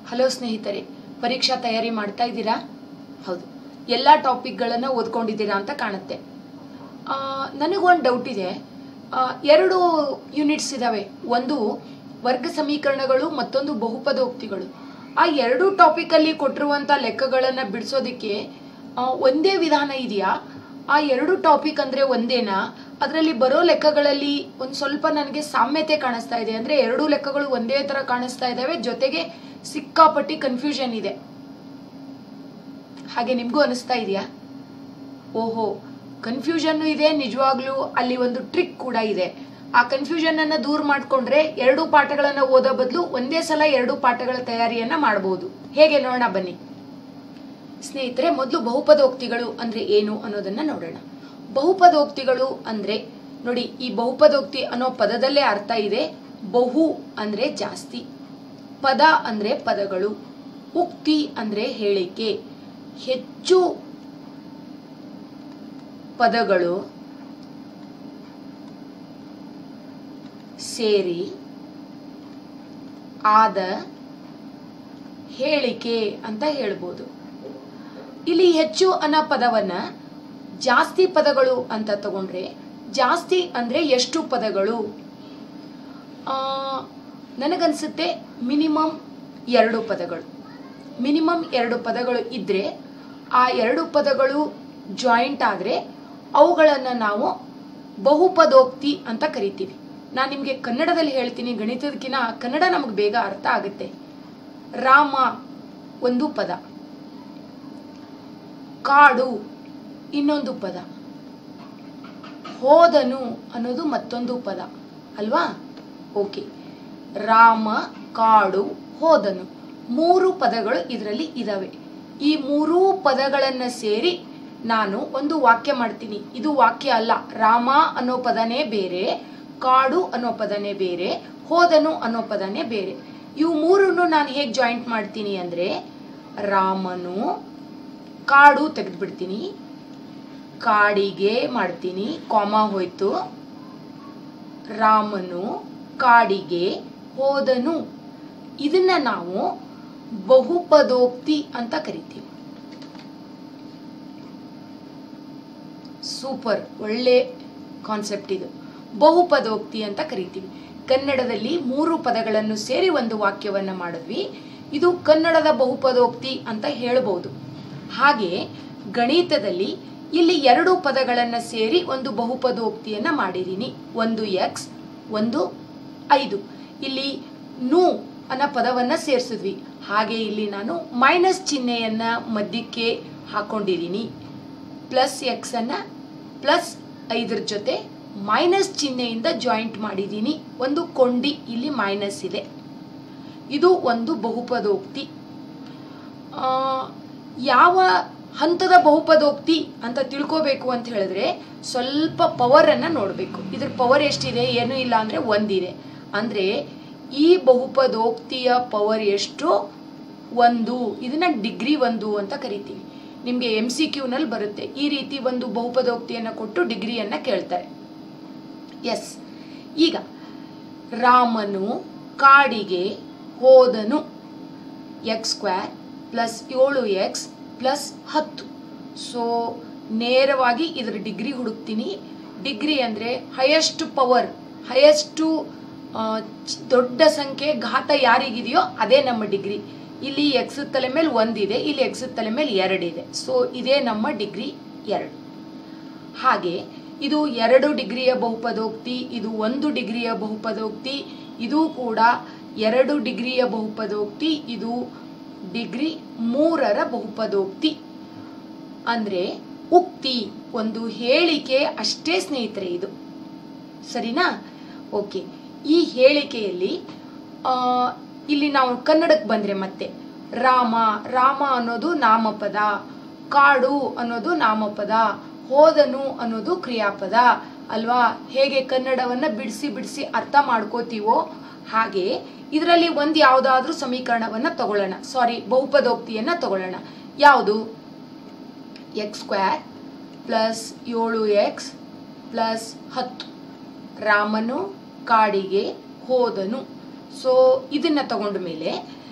hello ಸ್ನೇಹಿತರೆ ಪರೀಕ್ಷಾ ತಯಾರಿ ಮಾಡ್ತಾ ಇದ್ದೀರಾ ಹೌದು ಎಲ್ಲ ಟಾಪಿಕ್ಗಳನ್ನು ಓದ್ಕೊಂಡಿದ್ದೀರಾ ಅಂತ ಕಾಣುತ್ತೆ ಆ, ನನಗೊಂದು ಡೌಟ್ ಇದೆ ಆ, ಎರಡು ಯೂನಿಟ್ಸ್ ಇದ್ದಾವೆ ಒಂದು ವರ್ಗ ಸಮೀಕರಣಗಳು ಮತ್ತೊಂದು ಬಹುಪದೋಕ್ತಿಗಳು ಆ ಎರಡು ಟಾಪಿಕಲ್ಲಿ ಕೊಟ್ಟಿರುವಂಥ ಲೆಕ್ಕಗಳನ್ನು ಬಿಡಿಸೋದಕ್ಕೆ ಆ, ಒಂದೇ ವಿಧಾನ ಇದೆಯಾ ಆ ಎರಡು ಟಾಪಿಕ್ ಅಂದರೆ ಒಂದೇನಾ ಅದರಲ್ಲಿ ಬರೋ ಲೆಕ್ಕಗಳಲ್ಲಿ ಒಂದು ಸ್ವಲ್ಪ ನನಗೆ ಸಾಮ್ಯತೆ ಕಾಣಿಸ್ತಾ ಇದೆ ಅಂದರೆ ಎರಡೂ ಲೆಕ್ಕಗಳು ಒಂದೇ ಥರ ಕಾಣಿಸ್ತಾ ಇದ್ದಾವೆ ಜೊತೆಗೆ ಸಿಕ್ಕಾಪಟ್ಟಿ ಕನ್ಫ್ಯೂಷನ್ ಇದೆ ಹಾಗೆ ನಿಮಗೂ ಅನಿಸ್ತಾ ಇದೆಯಾ ಓಹೋ ಕನ್ಫ್ಯೂಷನ್ ಇದೆ ನಿಜವಾಗ್ಲೂ ಅಲ್ಲಿ ಒಂದು ಟ್ರಿಕ್ ಕೂಡ ಇದೆ ಆ ಕನ್ಫ್ಯೂಷನ್ ಅನ್ನ ದೂರ ಮಾಡ್ಕೊಂಡ್ರೆ ಎರಡು ಪಾಠಗಳನ್ನ ಓದೋ ಬದಲು ಒಂದೇ ಸಲ ಎರಡು ಪಾಠಗಳ ತಯಾರಿಯನ್ನ ಮಾಡಬಹುದು ಹೇಗೆ ನೋಡೋಣ ಬನ್ನಿ ಸ್ನೇಹಿತರೆ ಮೊದಲು ಬಹುಪದೋಕ್ತಿಗಳು ಅಂದ್ರೆ ಏನು ಅನ್ನೋದನ್ನ ನೋಡೋಣ ಬಹುಪದೋಕ್ತಿಗಳು ಅಂದ್ರೆ ನೋಡಿ ಈ ಬಹುಪದೋಕ್ತಿ ಅನ್ನೋ ಪದದಲ್ಲೇ ಅರ್ಥ ಇದೆ ಬಹು ಅಂದ್ರೆ ಜಾಸ್ತಿ ಪದ ಅಂದ್ರೆ ಪದಗಳು ಉಕ್ತಿ ಅಂದ್ರೆ ಹೇಳಿಕೆ ಹೆಚ್ಚು ಪದಗಳು ಸೇರಿ ಆದ ಹೇಳಿಕೆ ಅಂತ ಹೇಳ್ಬೋದು ಇಲ್ಲಿ ಹೆಚ್ಚು ಅನ್ನೋ ಪದವನ್ನ ಜಾಸ್ತಿ ಪದಗಳು ಅಂತ ತಗೊಂಡ್ರೆ ಜಾಸ್ತಿ ಅಂದ್ರೆ ಎಷ್ಟು ಪದಗಳು ಆ, ನನಗನ್ಸುತ್ತೆ ಮಿನಿಮಮ್ ಎರಡು ಪದಗಳು ಮಿನಿಮಮ್ ಎರಡು ಪದಗಳು ಇದ್ರೆ ಆ ಎರಡು ಪದಗಳು ಜಾಯಿಂಟ್ ಆದರೆ ಅವುಗಳನ್ನು ನಾವು ಬಹುಪದೋಕ್ತಿ ಅಂತ ಕರಿತೀವಿ ನಾನು ನಿಮಗೆ ಕನ್ನಡದಲ್ಲಿ ಹೇಳ್ತೀನಿ ಗಣಿತದಕ್ಕಿಂತ ಕನ್ನಡ ನಮಗೆ ಬೇಗ ಅರ್ಥ ಆಗುತ್ತೆ ರಾಮ ಒಂದು ಪದ ಕಾಡು ಇನ್ನೊಂದು ಪದ ಹೋದನು ಅನ್ನೋದು ಮತ್ತೊಂದು ಪದ ಅಲ್ವಾ ಓಕೆ ರಾಮ ಕಾಡು ಹೋದನು ಮೂರು ಪದಗಳು ಇದರಲ್ಲಿ ಇದಾವೆ ಈ ಮೂರೂ ಪದಗಳನ್ನು ಸೇರಿ ನಾನು ಒಂದು ವಾಕ್ಯ ಮಾಡ್ತೀನಿ ಇದು ವಾಕ್ಯ ಅಲ್ಲ ರಾಮ ಅನ್ನೋ ಪದನೇ ಬೇರೆ ಕಾಡು ಅನ್ನೋ ಪದನೇ ಬೇರೆ ಹೋದನು ಅನ್ನೋ ಪದನೇ ಬೇರೆ ಇವು ಮೂರನ್ನು ನಾನು ಹೇಗೆ ಜಾಯಿಂಟ್ ಮಾಡ್ತೀನಿ ಅಂದರೆ ರಾಮನು ಕಾಡು ತೆಗೆದ್ಬಿಡ್ತೀನಿ ಕಾಡಿಗೆ ಮಾಡ್ತೀನಿ ಕಾಮ ಹೋಯ್ತು ರಾಮನು ಕಾಡಿಗೆ ಹೋದನು ಇದನ್ನ ನಾವು ಬಹುಪದೋಕ್ತಿ ಅಂತ ಕರಿತೀವಿ ಸೂಪರ್ ಒಳ್ಳೆ ಕಾನ್ಸೆಪ್ಟ್ ಇದು ಬಹುಪದೋಕ್ತಿ ಅಂತ ಕರಿತೀವಿ ಕನ್ನಡದಲ್ಲಿ ಮೂರು ಪದಗಳನ್ನು ಸೇರಿ ಒಂದು ವಾಕ್ಯವನ್ನ ಮಾಡಿದ್ವಿ ಇದು ಕನ್ನಡದ ಬಹುಪದೋಕ್ತಿ ಅಂತ ಹೇಳ್ಬೋದು ಹಾಗೆ ಗಣಿತದಲ್ಲಿ ಇಲ್ಲಿ ಎರಡು ಪದಗಳನ್ನು ಸೇರಿ ಒಂದು ಬಹುಪದೋಕ್ತಿಯನ್ನ ಮಾಡಿದ್ದೀನಿ ಒಂದು ಎಕ್ಸ್ ಒಂದು ಐದು ಇಲ್ಲಿ ನು ಅನ್ನೋ ಪದವನ್ನ ಸೇರಿಸಿದ್ವಿ ಹಾಗೆ ಇಲ್ಲಿ ನಾನು ಮೈನಸ್ ಚಿಹ್ನೆಯನ್ನ ಮಧ್ಯಕ್ಕೆ ಹಾಕೊಂಡಿದ್ದೀನಿ ಪ್ಲಸ್ ಎಕ್ಸ್ ಅನ್ನ ಪ್ಲಸ್ ಐದರ ಜೊತೆ ಮೈನಸ್ ಚಿಹ್ನೆಯಿಂದ ಜಾಯಿಂಟ್ ಮಾಡಿದ್ದೀನಿ ಒಂದು ಕೊಂಡಿ ಇಲ್ಲಿ ಮೈನಸ್ ಇದೆ ಇದು ಒಂದು ಬಹುಪದೋಕ್ತಿ ಆ, ಯಾವ ಹಂತದ ಬಹುಪದೋಕ್ತಿ ಅಂತ ತಿಳ್ಕೋಬೇಕು ಅಂತ ಹೇಳಿದ್ರೆ ಸ್ವಲ್ಪ ಪವರ್ ಅನ್ನ ನೋಡಬೇಕು ಇದ್ರ ಪವರ್ ಎಷ್ಟಿದೆ ಏನೂ ಇಲ್ಲ ಅಂದ್ರೆ ಒಂದಿದೆ ಅಂದ್ರೆ ಈ ಬಹುಪದೋಕ್ತಿಯ ಪವರ್ ಎಷ್ಟು ಒಂದು ಇದನ್ನ ಡಿಗ್ರಿ ಒಂದು ಅಂತ ಕರಿತೀವಿ ನಿಮಗೆ ಎಂ ಸಿ ಕ್ಯೂನಲ್ಲಿ ಬರುತ್ತೆ ಈ ರೀತಿ ಒಂದು ಬಹುಪದೋಕ್ತಿಯನ್ನು ಕೊಟ್ಟು ಡಿಗ್ರಿಯನ್ನ ಕೇಳ್ತಾರೆ ಎಸ್ ಈಗ ರಾಮನು ಕಾಡಿಗೆ ಹೋದನು ಎಕ್ಸ್ ಸ್ಕ್ವೇರ್ ಪ್ಲಸ್ ಏಳು ಎಕ್ಸ್ ಪ್ಲಸ್ ಹತ್ತು ಸೊ ನೇರವಾಗಿ ಇದರ ಡಿಗ್ರಿ ಹುಡುಕ್ತೀನಿ ಡಿಗ್ರಿ ಅಂದರೆ ಹೈಯೆಸ್ಟ್ ಪವರ್ ಹೈಯೆಸ್ಟು ದೊಡ್ಡ ಸಂಖ್ಯೆ ಘಾತ ಯಾರಿಗಿದೆಯೋ ಅದೇ ನಮ್ಮ ಡಿಗ್ರಿ ಇಲ್ಲಿ ಎಕ್ಸ್ ತಲೆ ಮೇಲೆ ಒಂದಿದೆ ಇಲ್ಲಿ ಎಕ್ಸ್ ತಲೆ ಮೇಲೆ ಎರಡಿದೆ ಸೊ ಇದೇ ನಮ್ಮ ಡಿಗ್ರಿ ಎರಡು ಹಾಗೆ ಇದು ಎರಡು ಡಿಗ್ರಿಯ ಬಹುಪದೋಕ್ತಿ ಇದು ಒಂದು ಡಿಗ್ರಿಯ ಬಹುಪದೋಕ್ತಿ ಇದು ಕೂಡ ಎರಡು ಡಿಗ್ರಿಯ ಬಹುಪದೋಕ್ತಿ ಇದು ಡಿಗ್ರಿ ಮೂರರ ಬಹುಪದೋಕ್ತಿ ಅಂದ್ರೆ ಉಕ್ತಿ ಒಂದು ಹೇಳಿಕೆ ಅಷ್ಟೇ ಸ್ನೇಹಿತರೆ ಇದು ಸರಿನಾ ಓಕೆ ಈ ಹೇಳಿಕೆಯಲ್ಲಿ ಆ, ಇಲ್ಲಿ ನಾವು ಕನ್ನಡಕ್ಕೆ ಬಂದ್ರೆ ಮತ್ತೆ ರಾಮ ರಾಮ ಅನ್ನೋದು ನಾಮಪದ ಕಾಡು ಅನ್ನೋದು ನಾಮಪದ ಹೋದನು ಅನ್ನೋದು ಕ್ರಿಯಾಪದ ಅಲ್ವಾ ಹೇಗೆ ಕನ್ನಡವನ್ನ ಬಿಡಿಸಿ ಬಿಡಿಸಿ ಅರ್ಥ ಮಾಡ್ಕೋತೀವೋ ಹಾಗೆ ಇದರಲ್ಲಿ ಒಂದು ಯಾವುದಾದ್ರೂ ಸಮೀಕರಣವನ್ನ ತಗೊಳ್ಳೋಣ ಸಾರಿ ಬಹುಪದೋಕ್ತಿಯನ್ನ ತಗೊಳ್ಳೋಣ ಯಾವುದು ಎಕ್ಸ್ ಸ್ಕ್ವೇರ್ ಪ್ಲಸ್ ಏಳು ಎಕ್ಸ್ ಪ್ಲಸ್ ಹತ್ತು ರಾಮನು ಕಾಡಿಗೆ ಹೋದನು ಸೊ ಇದನ್ನ ತಗೊಂಡ ಮೇಲೆ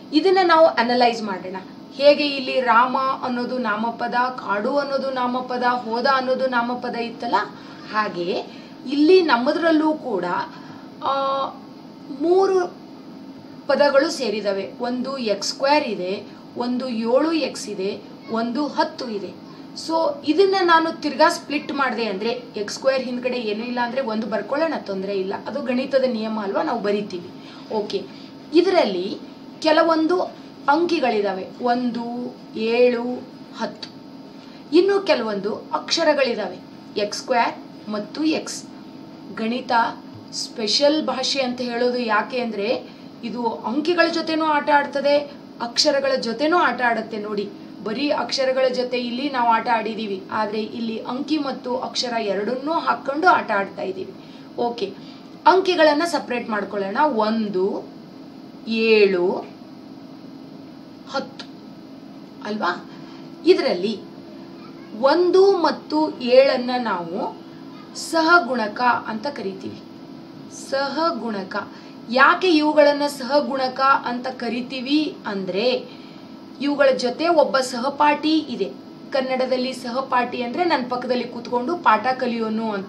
ಇದನ್ನ ನಾವು ಅನಲೈಸ್ ಮಾಡೋಣ ಹೇಗೆ ಇಲ್ಲಿ ರಾಮ ಅನ್ನೋದು ನಾಮಪದ ಕಾಡು ಅನ್ನೋದು ನಾಮಪದ ಹೋದ ಅನ್ನೋದು ನಾಮಪದ ಇತ್ತಲ್ಲ ಹಾಗೆ ಇಲ್ಲಿ ನಮ್ಮದ್ರಲ್ಲೂ ಕೂಡ ಆ, ಮೂರು ಪದಗಳು ಸೇರಿದವೆ ಒಂದು ಎಕ್ಸ್ ಸ್ಕ್ವೇರ್ ಇದೆ ಒಂದು ಏಳು ಎಕ್ಸ್ ಇದೆ ಒಂದು ಹತ್ತು ಇದೆ ಸೊ ಇದನ್ನ ನಾನು ತಿರ್ಗಾ ಸ್ಪ್ಲಿಟ್ ಮಾಡಿದೆ ಅಂದ್ರೆ ಎಕ್ಸ್ ಸ್ಕ್ವೇರ್ ಹಿಂದ್ಗಡೆ ಏನೂ ಇಲ್ಲ ಅಂದ್ರೆ ಒಂದು ಬರ್ಕೊಳ್ಳೋಣ ತೊಂದರೆ ಇಲ್ಲ ಅದು ಗಣಿತದ ನಿಯಮ ಅಲ್ವಾ ನಾವು ಬರಿತೀವಿ ಓಕೆ ಇದರಲ್ಲಿ ಕೆಲವೊಂದು ಅಂಕಿಗಳಿದಾವೆ ಒಂದು ಏಳು ಹತ್ತು ಇನ್ನು ಕೆಲವೊಂದು ಅಕ್ಷರಗಳಿದಾವೆ ಎಕ್ಸ್ ಸ್ಕ್ವೇರ್ ಮತ್ತು ಎಕ್ಸ್ ಗಣಿತ ಸ್ಪೆಷಲ್ ಭಾಷೆ ಅಂತ ಹೇಳೋದು ಯಾಕೆ ಅಂದ್ರೆ ಇದು ಅಂಕಿಗಳ ಜೊತೆನೂ ಆಟ ಆಡ್ತದೆ ಅಕ್ಷರಗಳ ಜೊತೆನೂ ಆಟ ಆಡುತ್ತೆ ನೋಡಿ ಬರೀ ಅಕ್ಷರಗಳ ಜೊತೆ ಇಲ್ಲಿ ನಾವು ಆಟ ಆಡಿದೀವಿ ಆದ್ರೆ ಇಲ್ಲಿ ಅಂಕಿ ಮತ್ತು ಅಕ್ಷರ ಎರಡನ್ನೂ ಹಾಕೊಂಡು ಆಟ ಆಡ್ತಾ ಇದ್ದೀವಿ ಓಕೆ ಅಂಕಿಗಳನ್ನ ಸಪ್ರೇಟ್ ಮಾಡ್ಕೊಳ್ಳೋಣ ಒಂದು ಏಳು ಹತ್ತು ಅಲ್ವಾ ಇದರಲ್ಲಿ ಒಂದು ಮತ್ತು ಏಳನ್ನ ನಾವು ಸಹಗುಣಕ ಅಂತ ಕರಿತೀವಿ ಸಹಗುಣಕ ಯಾಕೆ ಇವುಗಳನ್ನ ಸಹಗುಣಕ ಅಂತ ಕರಿತೀವಿ ಅಂದ್ರೆ ಇವುಗಳ ಜೊತೆ ಒಬ್ಬ ಸಹಪಾಠಿ ಇದೆ ಕನ್ನಡದಲ್ಲಿ ಸಹಪಾಠಿ ಅಂದ್ರೆ ನನ್ನ ಪಕ್ಕದಲ್ಲಿ ಕೂತ್ಕೊಂಡು ಪಾಠ ಕಲಿಯೋನು ಅಂತ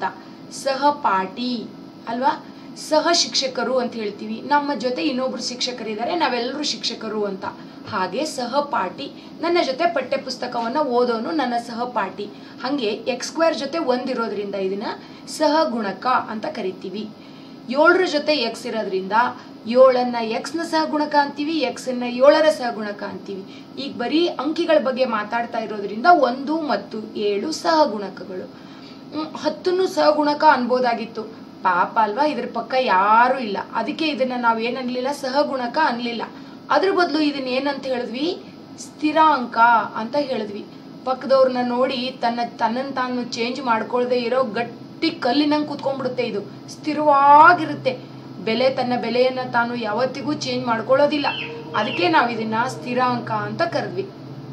ಸಹಪಾಠಿ ಅಲ್ವಾ ಸಹ ಶಿಕ್ಷಕರು ಅಂತ ಹೇಳ್ತೀವಿ ನಮ್ಮ ಜೊತೆ ಇನ್ನೊಬ್ರು ಶಿಕ್ಷಕರಿದ್ದಾರೆ ನಾವೆಲ್ಲರೂ ಶಿಕ್ಷಕರು ಅಂತ ಹಾಗೆ ಸಹಪಾಠಿ ನನ್ನ ಜೊತೆ ಪಠ್ಯ ಪುಸ್ತಕವನ್ನ ಓದೋನು ನನ್ನ ಸಹಪಾಠಿ ಹಾಗೆ ಎಕ್ಸ್ ಸ್ಕ್ವೇರ್ ಜೊತೆ ಒಂದಿರೋದ್ರಿಂದ ಇದನ್ನ ಸಹಗುಣಕ ಅಂತ ಕರಿತೀವಿ ಏಳರ ಜೊತೆ ಎಕ್ಸ್ ಇರೋದ್ರಿಂದ ಏಳನ್ನ ಎಕ್ಸ್ ನ ಸಹಗುಣಕ ಅಂತೀವಿ ಎಕ್ಸ್ ನ ಏಳರ ಸಹಗುಣಕ ಅಂತೀವಿ ಈಗ ಬರೀ ಅಂಕಿಗಳ ಬಗ್ಗೆ ಮಾತಾಡ್ತಾ ಇರೋದ್ರಿಂದ ಒಂದು ಮತ್ತು ಏಳು ಸಹಗುಣಕಗಳು ಹ್ಮ್, ಹತ್ತನ್ನು ಸಹಗುಣಕ ಅನ್ಬೋದಾಗಿತ್ತು ಪಾಪ ಅಲ್ವಾ ಇದ್ರ ಪಕ್ಕ ಯಾರು ಇಲ್ಲ ಅದಕ್ಕೆ ಇದನ್ನ ನಾವ್ ಏನ್ ಅನ್ಲಿಲ್ಲ ಸಹಗುಣಕ ಅನ್ಲಿಲ್ಲ ಅದ್ರ ಬದಲು ಇದನ್ನ ಏನಂತ ಹೇಳಿದ್ವಿ ಸ್ಥಿರಾಂಕ ಅಂತ ಹೇಳಿದ್ವಿ ಪಕ್ಕದವ್ರನ್ನ ನೋಡಿ ತನ್ನ ತನ್ನನ್ನು ತಾನು ಚೇಂಜ್ ಮಾಡ್ಕೊಳ್ದೆ ಇರೋ ಗಟ್ಟಿ ಕಲ್ಲಿನಂಗೆ ಕೂತ್ಕೊಂಡ್ಬಿಡುತ್ತೆ ಇದು ಸ್ಥಿರವಾಗಿರುತ್ತೆ ಬೆಲೆ ತನ್ನ ಬೆಲೆಯನ್ನ ತಾನು ಯಾವತ್ತಿಗೂ ಚೇಂಜ್ ಮಾಡ್ಕೊಳ್ಳೋದಿಲ್ಲ ಅದಕ್ಕೆ ನಾವು ಇದನ್ನ ಸ್ಥಿರಾಂಕ ಅಂತ ಕರೆದ್ವಿ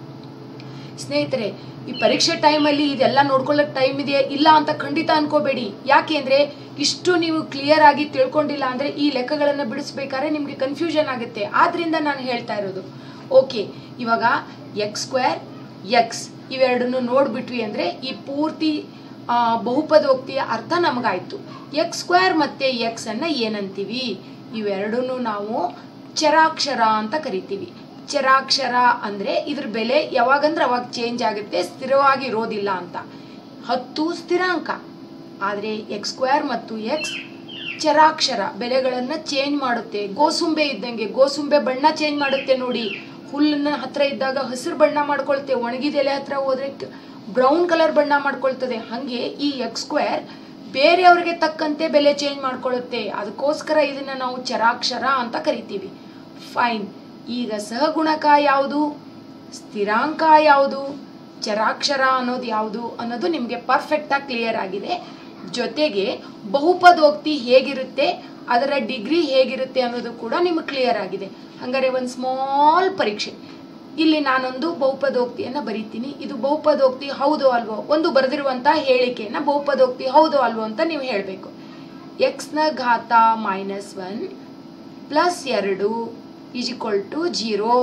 ಸ್ನೇಹಿತರೆ ಈ ಪರೀಕ್ಷೆ ಟೈಮಲ್ಲಿ ಇದೆಲ್ಲ ನೋಡ್ಕೊಳ್ಳೋಕೆ ಟೈಮ್ ಇದೆಯಾ ಇಲ್ಲ ಅಂತ ಖಂಡಿತ ಅನ್ಕೋಬೇಡಿ ಯಾಕೆ ಅಂದ್ರೆ ಇಷ್ಟು ನೀವು ಕ್ಲಿಯರ್ ಆಗಿ ತಿಳ್ಕೊಂಡಿಲ್ಲ ಅಂದ್ರೆ ಈ ಲೆಕ್ಕಗಳನ್ನ ಬಿಡಿಸ್ಬೇಕಾದ್ರೆ ನಿಮ್ಗೆ ಕನ್ಫ್ಯೂಷನ್ ಆಗುತ್ತೆ ಆದ್ರಿಂದ ನಾನು ಹೇಳ್ತಾ ಇರೋದು ಓಕೆ ಇವಾಗ ಎಕ್ಸ್ ಸ್ಕ್ವೇರ್ ಎಕ್ಸ್ ಇವೆರಡನ್ನು ನೋಡ್ಬಿಟ್ವಿ ಅಂದ್ರೆ ಈ ಪೂರ್ತಿ ಆ, ಬಹುಪದೋಕ್ತಿಯ ಅರ್ಥ ನಮಗಾಯ್ತು ಎಕ್ಸ್ ಸ್ಕ್ವೇರ್ ಮತ್ತೆ ಎಕ್ಸ್ ಅನ್ನ ಏನಂತೀವಿ ಇವೆರಡನ್ನು ನಾವು ಚರಾಕ್ಷರ ಅಂತ ಕರಿತೀವಿ ಚರಾಕ್ಷರ ಅಂದ್ರೆ ಇದ್ರ ಬೆಲೆ ಯಾವಾಗಂದ್ರೆ ಅವಾಗ ಚೇಂಜ್ ಆಗುತ್ತೆ ಸ್ಥಿರವಾಗಿ ಇರೋದಿಲ್ಲ ಅಂತ ಹತ್ತು ಸ್ಥಿರಾಂಕ ಆದ್ರೆ ಎಕ್ಸ್ ಸ್ಕ್ವೇರ್ ಮತ್ತು ಎಕ್ಸ್ ಚರಾಕ್ಷರ ಬೆಲೆಗಳನ್ನ ಚೇಂಜ್ ಮಾಡುತ್ತೆ ಗೋಸುಂಬೆ ಇದ್ದಂಗೆ ಗೋಸುಂಬೆ ಬಣ್ಣ ಚೇಂಜ್ ಮಾಡುತ್ತೆ ನೋಡಿ ಹುಲ್ಲಿನ ಹತ್ರ ಇದ್ದಾಗ ಹಸಿರು ಬಣ್ಣ ಮಾಡ್ಕೊಳ್ತೆ ಒಣಗಿದ ಎಲೆ ಹತ್ರ ಹೋದ್ರೆ ಬ್ರೌನ್ ಕಲರ್ ಬಣ್ಣ ಮಾಡ್ಕೊಳ್ತದೆ ಹಂಗೆ ಈ ಎಕ್ಸ್ ಸ್ಕ್ವೇರ್ ಬೇರೆಯವ್ರಿಗೆ ತಕ್ಕಂತೆ ಬೆಲೆ ಚೇಂಜ್ ಮಾಡ್ಕೊಳ್ಳುತ್ತೆ ಅದಕ್ಕೋಸ್ಕರ ಇದನ್ನ ನಾವು ಚರಾಕ್ಷರ ಅಂತ ಕರಿತೀವಿ ಫೈನ್ ಈಗ ಸಹಗುಣಕ ಯಾವುದು ಸ್ಥಿರಾಂಕ ಯಾವುದು ಚರಾಕ್ಷರ ಅನ್ನೋದು ಯಾವುದು ಅನ್ನೋದು ನಿಮಗೆ ಪರ್ಫೆಕ್ಟಾಗಿ ಕ್ಲಿಯರ್ ಆಗಿದೆ ಜೊತೆಗೆ ಬಹುಪದೋಕ್ತಿ ಹೇಗಿರುತ್ತೆ ಅದರ ಡಿಗ್ರಿ ಹೇಗಿರುತ್ತೆ ಅನ್ನೋದು ಕೂಡ ನಿಮಗೆ ಕ್ಲಿಯರ್ ಆಗಿದೆ ಹಂಗಾರೆ ಒಂದು ಸ್ಮಾಲ್ ಪರೀಕ್ಷೆ ಇಲ್ಲಿ ನಾನೊಂದು ಬಹುಪದೋಕ್ತಿಯನ್ನ ಬರಿತೀನಿ ಇದು ಬಹುಪದೋಕ್ತಿ ಹೌದು ಅಲ್ವೋ ಒಂದು ಬರೆದಿರುವಂತ ಹೇಳಿಕೆಯನ್ನ ಬಹುಪದೋಕ್ತಿ ಹೌದು ಅಲ್ವೋ ಅಂತ ನೀವು ಹೇಳಬೇಕು ಎಕ್ಸ್ನ ಘಾತ ಮೈನಸ್ ಒನ್ ಪ್ಲಸ್ ಎರಡು is equal to zero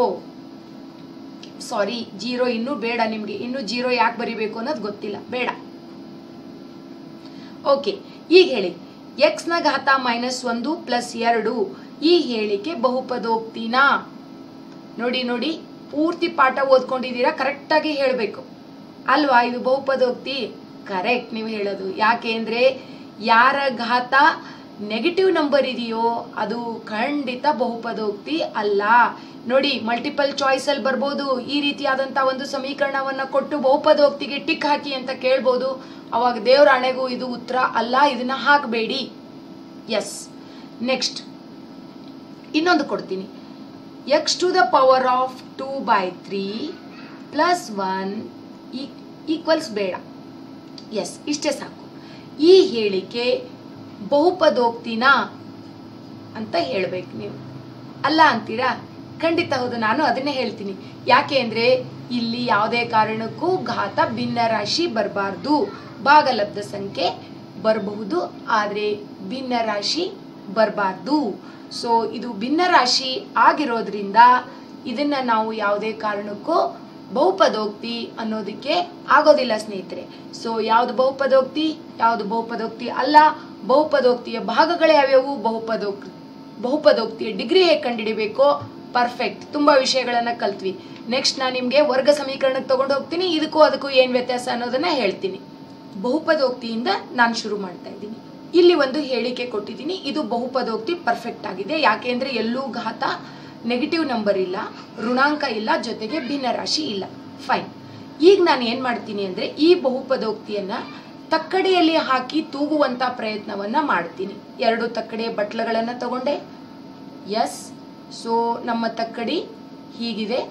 sorry zero ಇನ್ನೂ ಬೇಡ ನಿಮಗೆ ಇನ್ನು ಜೀರೋ ಯಾಕೆ ಬರಿಬೇಕು ಅನ್ನೋದು ಗೊತ್ತಿಲ್ಲ ಬೇಡ ಓಕೆ ಈಗ ಹೇಳಿ ಎಕ್ಸ್ ನ ಘಾತ ಮೈನಸ್ ಒಂದು ಪ್ಲಸ್ ಎರಡು ಈ ಹೇಳಿಕೆ ಬಹುಪದೋಕ್ತಿನಾ ನೋಡಿ ನೋಡಿ ಪೂರ್ತಿ ಪಾಠ ಓದ್ಕೊಂಡಿದ್ದೀರಾ ಕರೆಕ್ಟಾಗಿ ಹೇಳಬೇಕು ಅಲ್ವಾ ಇದು ಬಹುಪದೋಕ್ತಿ ಕರೆಕ್ಟ್ ನೀವು ಹೇಳೋದು ಯಾಕೆ ಅಂದ್ರೆ ಯಾರ ಘಾತ ನೆಗೆಟಿವ್ ನಂಬರ್ ಇದೆಯೋ ಅದು ಖಂಡಿತ ಬಹುಪದೋಕ್ತಿ ಅಲ್ಲ ನೋಡಿ ಮಲ್ಟಿಪಲ್ ಚಾಯ್ಸ್ ಅಲ್ಲಿ ಬರ್ಬೋದು ಈ ರೀತಿಯಾದಂತ ಒಂದು ಸಮೀಕರಣವನ್ನ ಕೊಟ್ಟು ಬಹುಪದೋಕ್ತಿಗೆ ಟಿಕ್ ಹಾಕಿ ಅಂತ ಕೇಳ್ಬೋದು ಅವಾಗ ದೇವ್ರ ಹಣೆಗೂ ಇದು ಉತ್ತರ ಅಲ್ಲ ಇದನ್ನ ಹಾಕಬೇಡಿ ಎಸ್ ನೆಕ್ಸ್ಟ್ ಇನ್ನೊಂದು ಕೊಡ್ತೀನಿ x to the power of two by three plus one equals ಬೇಡ ಎಸ್ ಇಷ್ಟೇ ಸಾಕು ಈ ಹೇಳಿಕೆ ಬಹುಪದೋಕ್ತಿನ ಅಂತ ಹೇಳ್ಬೇಕು ನೀವು ಅಲ್ಲ ಅಂತೀರಾ ಖಂಡಿತ ಹೌದು ನಾನು ಅದನ್ನೇ ಹೇಳ್ತೀನಿ ಯಾಕೆ ಅಂದ್ರೆ ಇಲ್ಲಿ ಯಾವುದೇ ಕಾರಣಕ್ಕೂ ಘಾತ ಭಿನ್ನ ರಾಶಿ ಬರಬಾರ್ದು ಭಾಗಲಬ್ಧ ಸಂಖ್ಯೆ ಬರಬಹುದು ಆದರೆ ಭಿನ್ನ ರಾಶಿ ಬರಬಾರ್ದು ಸೊ ಇದು ಭಿನ್ನ ರಾಶಿ ಆಗಿರೋದ್ರಿಂದ ಇದನ್ನ ನಾವು ಯಾವುದೇ ಕಾರಣಕ್ಕೂ ಬಹುಪದೋಕ್ತಿ ಅನ್ನೋದಕ್ಕೆ ಆಗೋದಿಲ್ಲ ಸ್ನೇಹಿತರೆ ಸೊ ಯಾವುದು ಬಹುಪದೋಕ್ತಿ ಯಾವುದು ಬಹುಪದೋಕ್ತಿ ಅಲ್ಲ ಬಹುಪದೋಕ್ತಿಯ ಭಾಗಗಳು ಯಾವ್ಯಾವು ಬಹುಪದೋಕ್ ಬಹುಪದೋಕ್ತಿಯ ಡಿಗ್ರಿ ಹೇಗೆ ಕಂಡುಹಿಡಿಬೇಕು ಪರ್ಫೆಕ್ಟ್ ತುಂಬಾ ವಿಷಯಗಳನ್ನ ಕಲ್ತ್ವಿ ನೆಕ್ಸ್ಟ್ ನಾನು ನಿಮ್ಗೆ ವರ್ಗ ಸಮೀಕರಣಕ್ಕೆ ತಗೊಂಡು ಹೋಗ್ತೀನಿ ಇದಕ್ಕೂ ಅದಕ್ಕೂ ಏನ್ ವ್ಯತ್ಯಾಸ ಅನ್ನೋದನ್ನ ಹೇಳ್ತೀನಿ ಬಹುಪದೋಕ್ತಿಯಿಂದ ನಾನು ಶುರು ಮಾಡ್ತಾ ಇದ್ದೀನಿ ಇಲ್ಲಿ ಒಂದು ಹೇಳಿಕೆ ಕೊಟ್ಟಿದ್ದೀನಿ ಇದು ಬಹುಪದೋಕ್ತಿ ಪರ್ಫೆಕ್ಟ್ ಆಗಿದೆ ಯಾಕೆಂದ್ರೆ ಎಲ್ಲೂ ಘಾತ ನೆಗೆಟಿವ್ ನಂಬರ್ ಇಲ್ಲ ಋಣಾಂಕ ಇಲ್ಲ ಜೊತೆಗೆ ಭಿನ್ನರಾಶಿ ಇಲ್ಲ ಫೈನ್ ಈಗ ನಾನು ಏನ್ ಮಾಡ್ತೀನಿ ಅಂದ್ರೆ ಈ ಬಹುಪದೋಕ್ತಿಯನ್ನ ತಕ್ಕಡಿಯಲ್ಲಿ ಹಾಕಿ ತೂಗುವಂತ ಪ್ರಯತ್ನವನ್ನ ಮಾಡ್ತೀನಿ ಎರಡು ತಕ್ಕಡಿಯ ಬಟ್ಲಗಳನ್ನ ತಗೊಂಡೆ ಎಸ್ ಸೊ ನಮ್ಮ ತಕ್ಕಡಿ ಹೀಗಿದೆ